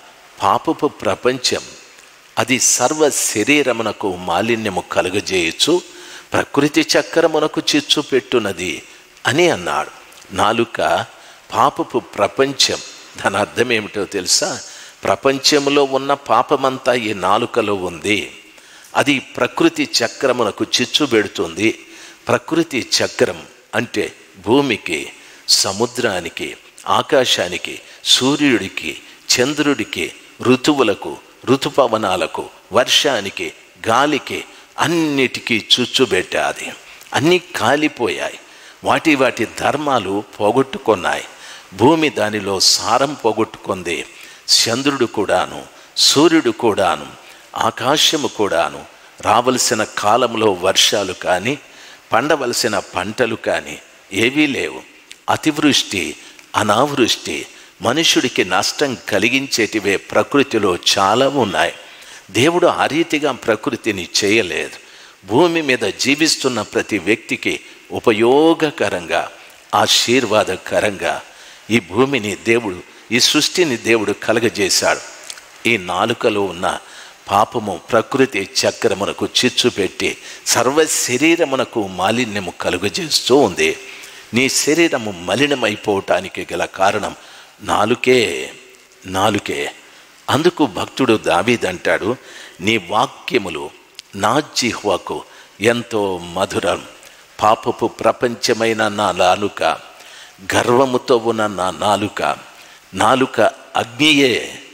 పాపపు ప్రపంచం అది సర్వ శరీరమునకు మాలిన్యము కలుగజేయచ్చు ప్రకృతి చక్రమునకు చిచ్చు పెట్టునది అని అన్నాడు నాలుక పాపపు ప్రపంచం దాని అర్థం ఏమిటో తెలుసా ప్రపంచంలో ఉన్న పాపమంతా ఈ నాలుకలో ఉంది అది ప్రకృతి చక్రమునకు చిచ్చు పెడుతుంది ప్రకృతి చక్రం అంటే భూమికి సముద్రానికి ఆకాశానికి సూర్యుడికి చంద్రుడికి ఋతువులకు ఋతుపవనాలకు వర్షానికి గాలికి అన్నిటికీ చుచ్చుబెట్టాది అన్నీ కాలిపోయాయి వాటి వాటి ధర్మాలు పోగొట్టుకున్నాయి భూమి దానిలో సారం పోగొట్టుకుంది చంద్రుడు కూడాను సూర్యుడు కూడాను ఆకాశము కూడాను రావలసిన కాలంలో వర్షాలు కానీ పండవలసిన పంటలు కానీ ఏవీ లేవు అతివృష్టి అనావృష్టి మనుషుడికి నష్టం కలిగించేటివే ప్రకృతిలో చాలా ఉన్నాయి దేవుడు ఆ రీతిగా ప్రకృతిని చేయలేదు భూమి మీద జీవిస్తున్న ప్రతి వ్యక్తికి ఉపయోగకరంగా ఆశీర్వాదకరంగా ఈ భూమిని దేవుడు ఈ సృష్టిని దేవుడు కలగజేశాడు ఈ నాలుకలో ఉన్న పాపము ప్రకృతి చక్రమునకు చిచ్చు పెట్టి సర్వ శరీరమునకు మాలిన్యము కలుగజేస్తూ ఉంది నీ శరీరము మలినమైపోవటానికి గల కారణం నాలుకే నాలుకే అందుకు భక్తుడు దావీదంటాడు నీ వాక్యములు నా జిహ్వకు ఎంతో మధురం పాపపు ప్రపంచమైన నా నాలుక గర్వముతో ఉన్న నా నాలుక నాలుక అగ్నియే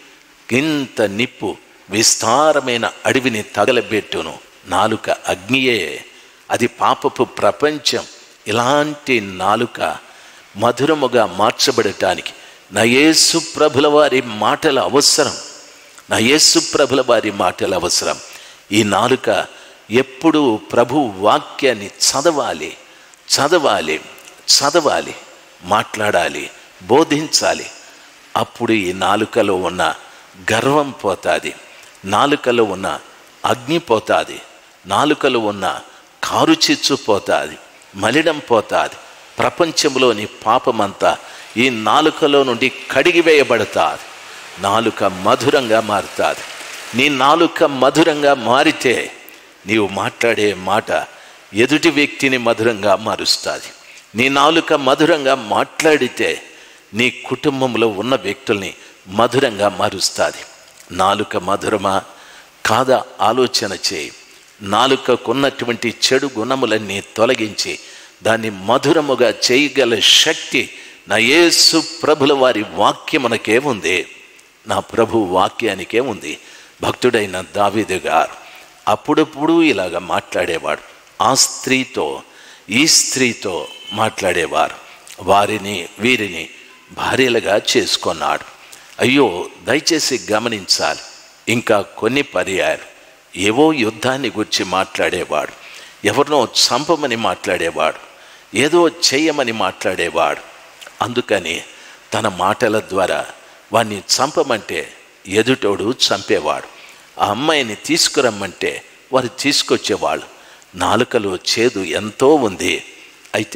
ఇంత నిప్పు విస్తారమైన అడవిని తగలబెట్టును నాలుక అగ్నియే అది పాపపు ప్రపంచం ఇలాంటి నాలుక మధురముగా మార్చబడటానికి నా యేసు ప్రభుల వారి మాటల అవసరం నా యేసు ప్రభుల వారి మాటల అవసరం ఈ నాలుక ఎప్పుడూ ప్రభు వాక్యాన్ని చదవాలి చదవాలి చదవాలి మాట్లాడాలి బోధించాలి అప్పుడు ఈ నాలుకలో ఉన్న గర్వం పోతుంది నాలుకలో ఉన్న అగ్ని పోతుంది నాలుకలో ఉన్న కారుచిచ్చు పోతుంది మలినం పోతుంది ప్రపంచంలోని పాపమంతా ఈ నాలుకలో నుండి కడిగివేయబడతాది నాలుక మధురంగా మారుతుంది నీ నాలుక మధురంగా మారితే నీవు మాట్లాడే మాట ఎదుటి వ్యక్తిని మధురంగా మారుస్తుంది నీ నాలుక మధురంగా మాట్లాడితే నీ కుటుంబంలో ఉన్న వ్యక్తుల్ని మధురంగా మారుస్తుంది నాలుక మధురమా కాదా ఆలోచన చేయి నాలుకకున్నటువంటి చెడు గుణములన్నీ తొలగించి దాన్ని మధురముగా చేయగల శక్తి నా యేసు ప్రభుల వారి వాక్యమునకే ఉంది నా ప్రభు వాక్యానికే ఉంది భక్తుడైన దావీదు గారు అప్పుడప్పుడు ఇలాగ మాట్లాడేవాడు ఆ స్త్రీతో ఈ స్త్రీతో మాట్లాడేవారు వారిని వీరిని భార్యలుగా చేసుకున్నాడు అయ్యో దయచేసి గమనించాలి ఇంకా కొన్ని పర్యాయాలు ఏవో యుద్ధాన్ని గురించి మాట్లాడేవాడు ఎవరినో చంపమని మాట్లాడేవాడు ఏదో చెయ్యమని మాట్లాడేవాడు అందుకని తన మాటల ద్వారా వాణ్ణి చంపమంటే ఎదుటోడు చంపేవాడు ఆ అమ్మాయిని తీసుకురమ్మంటే వారు తీసుకొచ్చేవాళ్ళు నాలుకలో చేదు ఎంతో ఉంది అయితే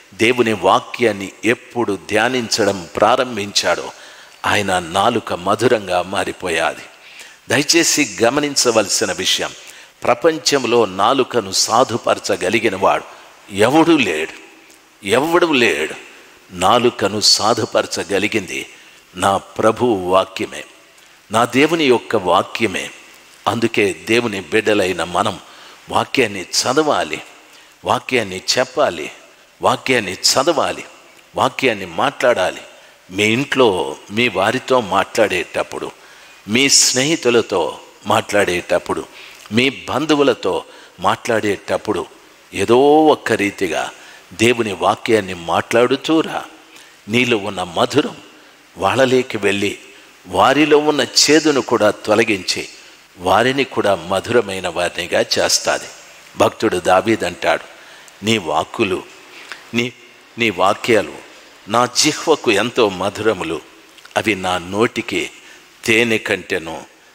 దేవుని వాక్యాన్ని ఎప్పుడు ధ్యానించడం ప్రారంభించాడో ఆయన నాలుక మధురంగా మారిపోయాది దయచేసి గమనించవలసిన విషయం ప్రపంచంలో నాలుకను సాధుపరచగలిగిన వాడు ఎవడు లేడు ఎవడు లేడు నాలుకను సాధుపరచగలిగింది నా ప్రభు వాక్యమే నా దేవుని యొక్క వాక్యమే అందుకే దేవుని బిడ్డలైన మనం వాక్యాన్ని చదవాలి వాక్యాన్ని చెప్పాలి వాక్యాన్ని చదవాలి వాక్యాన్ని మాట్లాడాలి మీ ఇంట్లో మీ వారితో మాట్లాడేటప్పుడు మీ స్నేహితులతో మాట్లాడేటప్పుడు మీ బంధువులతో మాట్లాడేటప్పుడు ఏదో ఒక్క రీతిగా దేవుని వాక్యాన్ని మాట్లాడుతూరా నీలో ఉన్న మధురం వాళ్ళలోకి వెళ్ళి వారిలో ఉన్న చేదును కూడా తొలగించి వారిని కూడా మధురమైన వారినిగా చేస్తుంది భక్తుడు దావీదంటాడు నీ వాక్కులు నీ నీ వాక్యాలు నా జిహ్వకు ఎంతో మధురములు అవి నా నోటికి తేనె కంటెను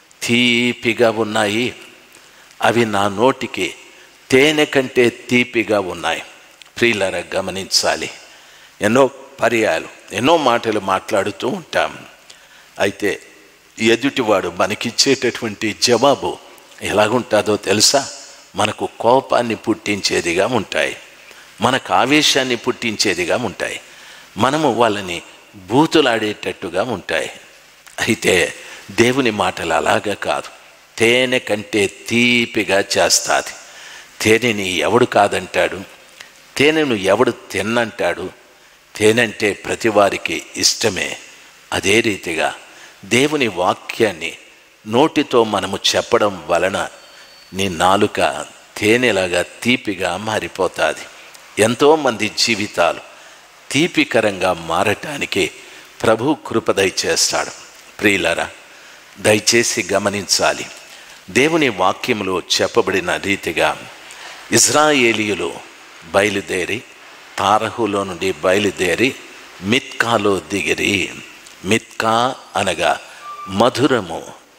తీపిగా ఉన్నాయి అవి నా నోటికి తేనె కంటే తీపిగా ఉన్నాయి ప్రియులర గమనించాలి ఎన్నో పర్యాలు ఎన్నో మాటలు మాట్లాడుతూ ఉంటాం అయితే ఎదుటివాడు మనకిచ్చేటటువంటి జవాబు ఎలాగుంటుందో తెలుసా మనకు కోపాన్ని పుట్టించేదిగా ఉంటాయి మనకు ఆవేశాన్ని పుట్టించేదిగా ఉంటాయి మనము వాళ్ళని బూతులాడేటట్టుగా ఉంటాయి అయితే దేవుని మాటలు అలాగా కాదు తేనె కంటే తీపిగా చేస్తుంది తేనెని ఎవడు కాదంటాడు తేనెను ఎవడు తిన్నంటాడు తేనంటే ప్రతి వారికి ఇష్టమే అదే రీతిగా దేవుని వాక్యాన్ని నోటితో మనము చెప్పడం వలన నీ నాలుక తేనెలాగా తీపిగా మారిపోతుంది ఎంతోమంది జీవితాలు తీపికరంగా మారటానికి ప్రభు కృపదయ చేస్తాడు ప్రియులరా దయచేసి గమనించాలి దేవుని వాక్యములో చెప్పబడిన రీతిగా ఇజ్రాయేలీయులు బయలుదేరి తారహులో నుండి బయలుదేరి మిత్కాలో దిగిరి మిత్కా అనగా మధురము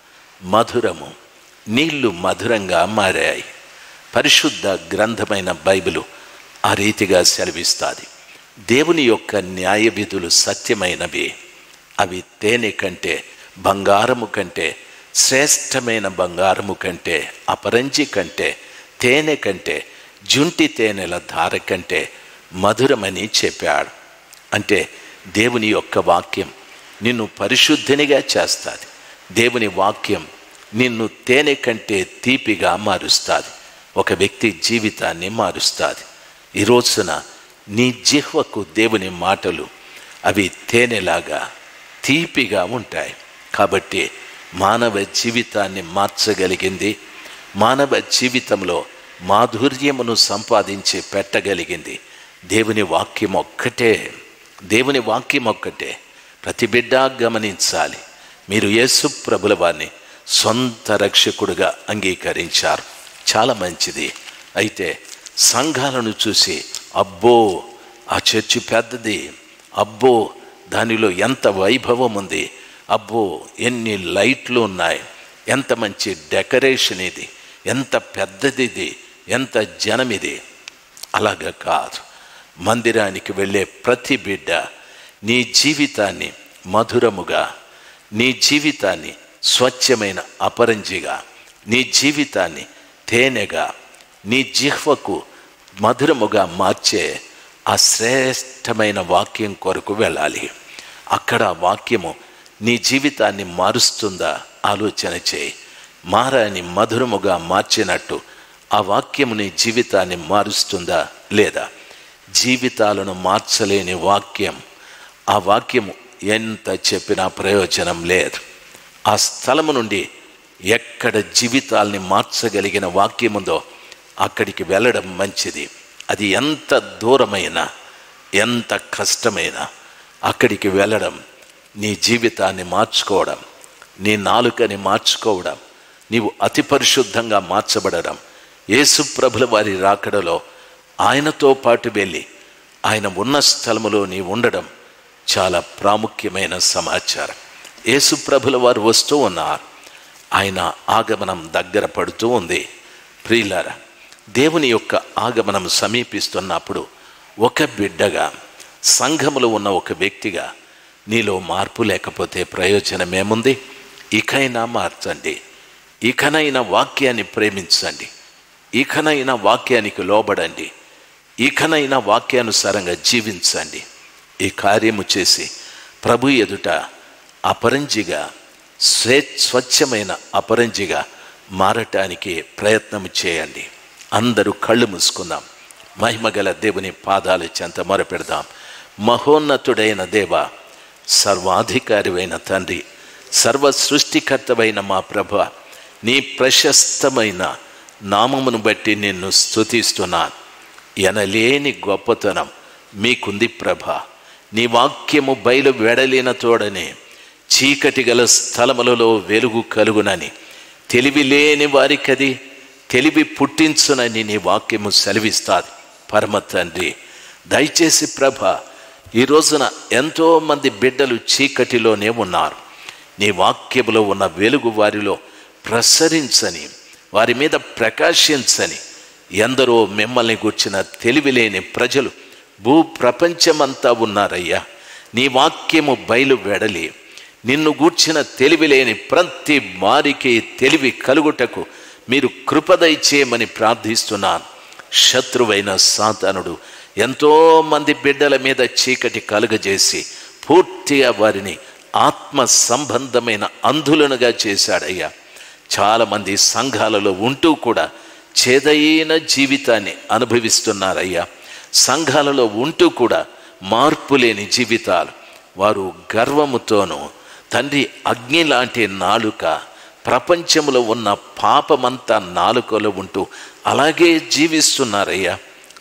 మధురము నీళ్లు మధురంగా మారాయి పరిశుద్ధ గ్రంథమైన బైబిలు ఆ రీతిగా సెలవిస్తుంది దేవుని యొక్క న్యాయ విధులు సత్యమైనవి అవి తేనె కంటే బంగారము కంటే శ్రేష్టమైన బంగారము కంటే అపరంజి కంటే తేనె కంటే జుంటి తేనెల ధార కంటే మధురమని చెప్పాడు అంటే దేవుని యొక్క వాక్యం నిన్ను పరిశుద్ధినిగా చేస్తుంది దేవుని వాక్యం నిన్ను తేనె కంటే తీపిగా మారుస్తుంది ఒక వ్యక్తి జీవితాన్ని మారుస్తుంది ఈ రోజున నీ జిహ్వకు దేవుని మాటలు అవి తేనెలాగా తీపిగా ఉంటాయి కాబట్టి మానవ జీవితాన్ని మార్చగలిగింది మానవ జీవితంలో మాధుర్యమును సంపాదించి పెట్టగలిగింది దేవుని వాక్యం ఒక్కటే దేవుని వాక్యం ఒక్కటే ప్రతి బిడ్డ గమనించాలి మీరు యేసు ప్రభుల వారిని సొంత రక్షకుడుగా అంగీకరించారు చాలా మంచిది అయితే సంఘాలను చూసి అబ్బో ఆ చర్చి పెద్దది అబ్బో దానిలో ఎంత వైభవం ఉంది అబ్బో ఎన్ని లైట్లు ఉన్నాయి ఎంత మంచి డెకరేషన్ ఇది ఎంత పెద్దది ఇది ఎంత జనం ఇది అలాగా కాదు మందిరానికి వెళ్ళే ప్రతి బిడ్డ నీ జీవితాన్ని మధురముగా నీ జీవితాన్ని స్వచ్ఛమైన అపరంజిగా నీ జీవితాన్ని తేనెగా నీ జిహ్వకు మధురముగా మార్చే ఆ శ్రేష్టమైన వాక్యం కొరకు వెళ్ళాలి అక్కడ ఆ వాక్యము నీ జీవితాన్ని మారుస్తుందా ఆలోచన చేయి మారాని మధురముగా మార్చినట్టు ఆ వాక్యము నీ జీవితాన్ని మారుస్తుందా లేదా జీవితాలను మార్చలేని వాక్యం ఆ వాక్యము ఎంత చెప్పినా ప్రయోజనం లేదు ఆ స్థలము నుండి ఎక్కడ జీవితాల్ని మార్చగలిగిన వాక్యం ఉందో అక్కడికి వెళ్ళడం మంచిది అది ఎంత దూరమైనా ఎంత కష్టమైనా అక్కడికి వెళ్ళడం నీ జీవితాన్ని మార్చుకోవడం నీ నాలుకని మార్చుకోవడం నీవు అతి పరిశుద్ధంగా మార్చబడడం యేసు ప్రభుల వారి రాకడలో ఆయనతో పాటు వెళ్ళి ఆయన ఉన్న స్థలములో నీ ఉండడం చాలా ప్రాముఖ్యమైన సమాచారం యేసు ప్రభుల వారు వస్తూ ఉన్నారు ఆయన ఆగమనం దగ్గర పడుతూ ఉంది ప్రియులారా దేవుని యొక్క ఆగమనం సమీపిస్తున్నప్పుడు ఒక బిడ్డగా సంఘములో ఉన్న ఒక వ్యక్తిగా నీలో మార్పు లేకపోతే ప్రయోజనం ఏముంది ఇకైనా మార్చండి ఇకనైనా వాక్యాన్ని ప్రేమించండి ఇకనైనా వాక్యానికి లోబడండి ఇకనైనా వాక్యానుసారంగా జీవించండి ఈ కార్యము చేసి ప్రభు ఎదుట అపరంజిగా స్వే స్వచ్ఛమైన అపరంజిగా మారటానికి ప్రయత్నం చేయండి అందరూ కళ్ళు మూసుకుందాం మహిమగల దేవుని పాదాల చెంత మొరపెడదాం మహోన్నతుడైన దేవ సర్వాధికారివైన తండ్రి సర్వ సృష్టికర్తవైన మా ప్రభ నీ ప్రశస్తమైన నామమును బట్టి నిన్ను స్తుతిస్తున్నాను ఎనలేని గొప్పతనం మీకుంది ప్రభ నీ వాక్యము బయలు వెడలిన తోడనే చీకటి గల స్థలములలో వెలుగు కలుగునని తెలివి లేని వారికది తెలివి పుట్టించునని నీ వాక్యము సెలవిస్తాది పరమ తండ్రి దయచేసి ప్రభ ఈ రోజున ఎంతో మంది బిడ్డలు చీకటిలోనే ఉన్నారు నీ వాక్యములో ఉన్న వెలుగు వారిలో ప్రసరించని వారి మీద ప్రకాశించని ఎందరో మిమ్మల్ని గుర్చిన తెలివిలేని ప్రజలు భూ ప్రపంచమంతా ఉన్నారయ్యా నీ వాక్యము బయలు వెడలి నిన్ను గూర్చిన తెలివిలేని ప్రతి వారికి తెలివి కలుగుటకు మీరు కృపదయ చేయమని ప్రార్థిస్తున్నాను శత్రువైన సాతానుడు ఎంతో మంది బిడ్డల మీద చీకటి కలుగజేసి పూర్తిగా వారిని ఆత్మ సంబంధమైన అంధులనుగా చేశాడయ్యా చాలామంది సంఘాలలో ఉంటూ కూడా చేదైన జీవితాన్ని అనుభవిస్తున్నారయ్యా సంఘాలలో ఉంటూ కూడా మార్పు లేని జీవితాలు వారు గర్వముతోనూ తండ్రి అగ్ని లాంటి నాలుక ప్రపంచంలో ఉన్న పాపమంతా నాలుకలో ఉంటూ అలాగే జీవిస్తున్నారయ్యా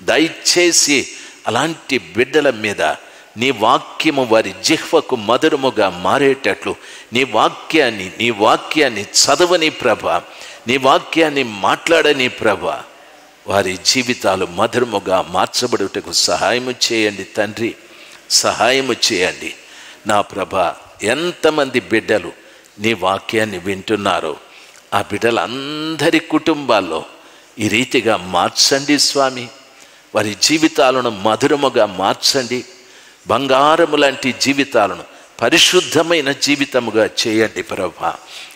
దయచేసి అలాంటి బిడ్డల మీద నీ వాక్యము వారి జిహ్వకు మధురముగా మారేటట్లు నీ వాక్యాన్ని నీ వాక్యాన్ని చదవని ప్రభ నీ వాక్యాన్ని మాట్లాడని ప్రభ వారి జీవితాలు మధురముగా మార్చబడుటకు సహాయము చేయండి తండ్రి సహాయము చేయండి నా ప్రభ ఎంతమంది బిడ్డలు నీ వాక్యాన్ని వింటున్నారో ఆ బిడ్డలందరి కుటుంబాల్లో ఈ రీతిగా మార్చండి స్వామి వారి జీవితాలను మధురముగా మార్చండి బంగారము లాంటి జీవితాలను పరిశుద్ధమైన జీవితముగా చేయండి ప్రభా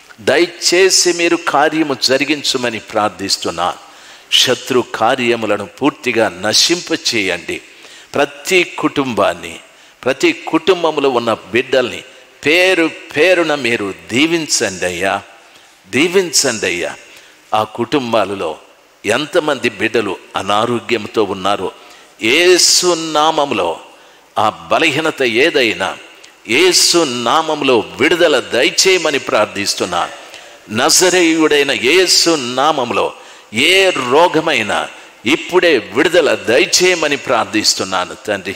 దయచేసి మీరు కార్యము జరిగించమని ప్రార్థిస్తున్నా శత్రు కార్యములను పూర్తిగా నశింప చేయండి ప్రతి కుటుంబాన్ని ప్రతి కుటుంబంలో ఉన్న బిడ్డల్ని పేరు పేరున మీరు దీవించండి అయ్యా దీవించండి అయ్యా ఆ కుటుంబాలలో ఎంతమంది బిడ్డలు అనారోగ్యంతో ఉన్నారో ఏసు నామములో ఆ బలహీనత ఏదైనా ఏసు నామములో విడుదల దయచేయమని ప్రార్థిస్తున్నాను నజరేయుడైన ఏసు నామములో ఏ రోగమైనా ఇప్పుడే విడుదల దయచేయమని ప్రార్థిస్తున్నాను తండ్రి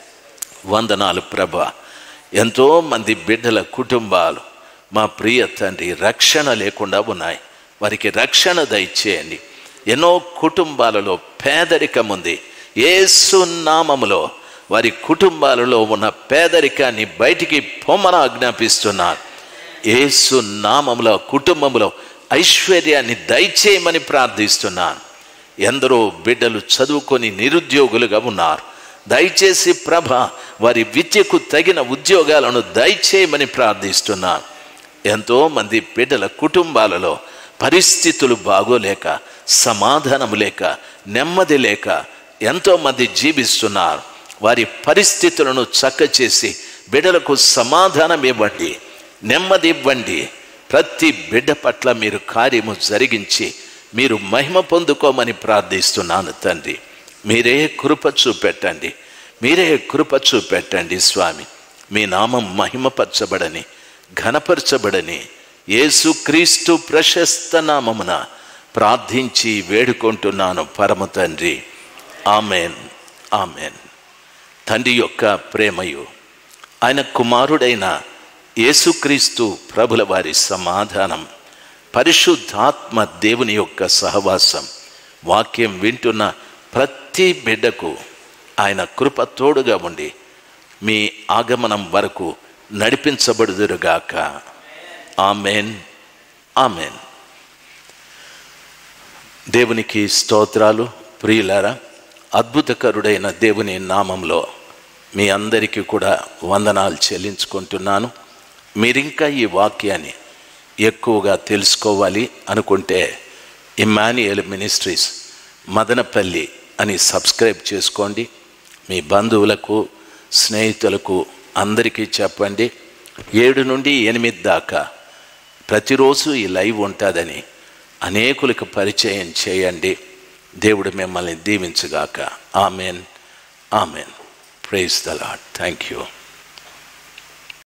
వందనాలు ప్రభ ఎంతో మంది బిడ్డల కుటుంబాలు మా ప్రియ తండ్రి రక్షణ లేకుండా ఉన్నాయి వారికి రక్షణ దయచేయండి ఎన్నో కుటుంబాలలో పేదరికం ఉంది ఏసు నామములో వారి కుటుంబాలలో ఉన్న పేదరికాన్ని బయటికి పొమ్మన ఆజ్ఞాపిస్తున్నాను ఏసు నామములో కుటుంబంలో ఐశ్వర్యాన్ని దయచేయమని ప్రార్థిస్తున్నాను ఎందరో బిడ్డలు చదువుకొని నిరుద్యోగులుగా ఉన్నారు దయచేసి ప్రభ వారి విద్యకు తగిన ఉద్యోగాలను దయచేయమని ప్రార్థిస్తున్నాను ఎంతో మంది బిడ్డల కుటుంబాలలో పరిస్థితులు బాగోలేక సమాధానం లేక నెమ్మది లేక ఎంతోమంది జీవిస్తున్నారు వారి పరిస్థితులను చక్కచేసి బిడ్డలకు సమాధానం ఇవ్వండి నెమ్మది ఇవ్వండి ప్రతి బిడ్డ పట్ల మీరు కార్యము జరిగించి మీరు మహిమ పొందుకోమని ప్రార్థిస్తున్నాను తండ్రి మీరే కృప చూపెట్టండి మీరే కృప చూపెట్టండి స్వామి మీ నామం మహిమపరచబడని ఘనపరచబడని యేసుక్రీస్తు ప్రశస్త నామమున ప్రార్థించి వేడుకుంటున్నాను పరమ తండ్రి ఆమెన్ ఆమెన్ తండ్రి యొక్క ప్రేమయు ఆయన కుమారుడైన యేసుక్రీస్తు ప్రభుల వారి సమాధానం పరిశుద్ధాత్మ దేవుని యొక్క సహవాసం వాక్యం వింటున్న ప్రతి బిడ్డకు ఆయన కృప తోడుగా ఉండి మీ ఆగమనం వరకు నడిపించబడుదురుగాక ఆమెన్ ఆమెన్ దేవునికి స్తోత్రాలు ప్రియులారా అద్భుతకరుడైన దేవుని నామంలో మీ అందరికీ కూడా వందనాలు చెల్లించుకుంటున్నాను మీరింకా ఈ వాక్యాన్ని ఎక్కువగా తెలుసుకోవాలి అనుకుంటే ఇమ్మాన్యుయల్ మినిస్ట్రీస్ మదనపల్లి అని సబ్స్క్రైబ్ చేసుకోండి మీ బంధువులకు స్నేహితులకు అందరికీ చెప్పండి ఏడు నుండి ఎనిమిది దాకా ప్రతిరోజు ఈ లైవ్ ఉంటుందని అనేకులకు పరిచయం చేయండి దేవుడు మిమ్మల్ని దీవించుగాక amen amen praise the lord thank you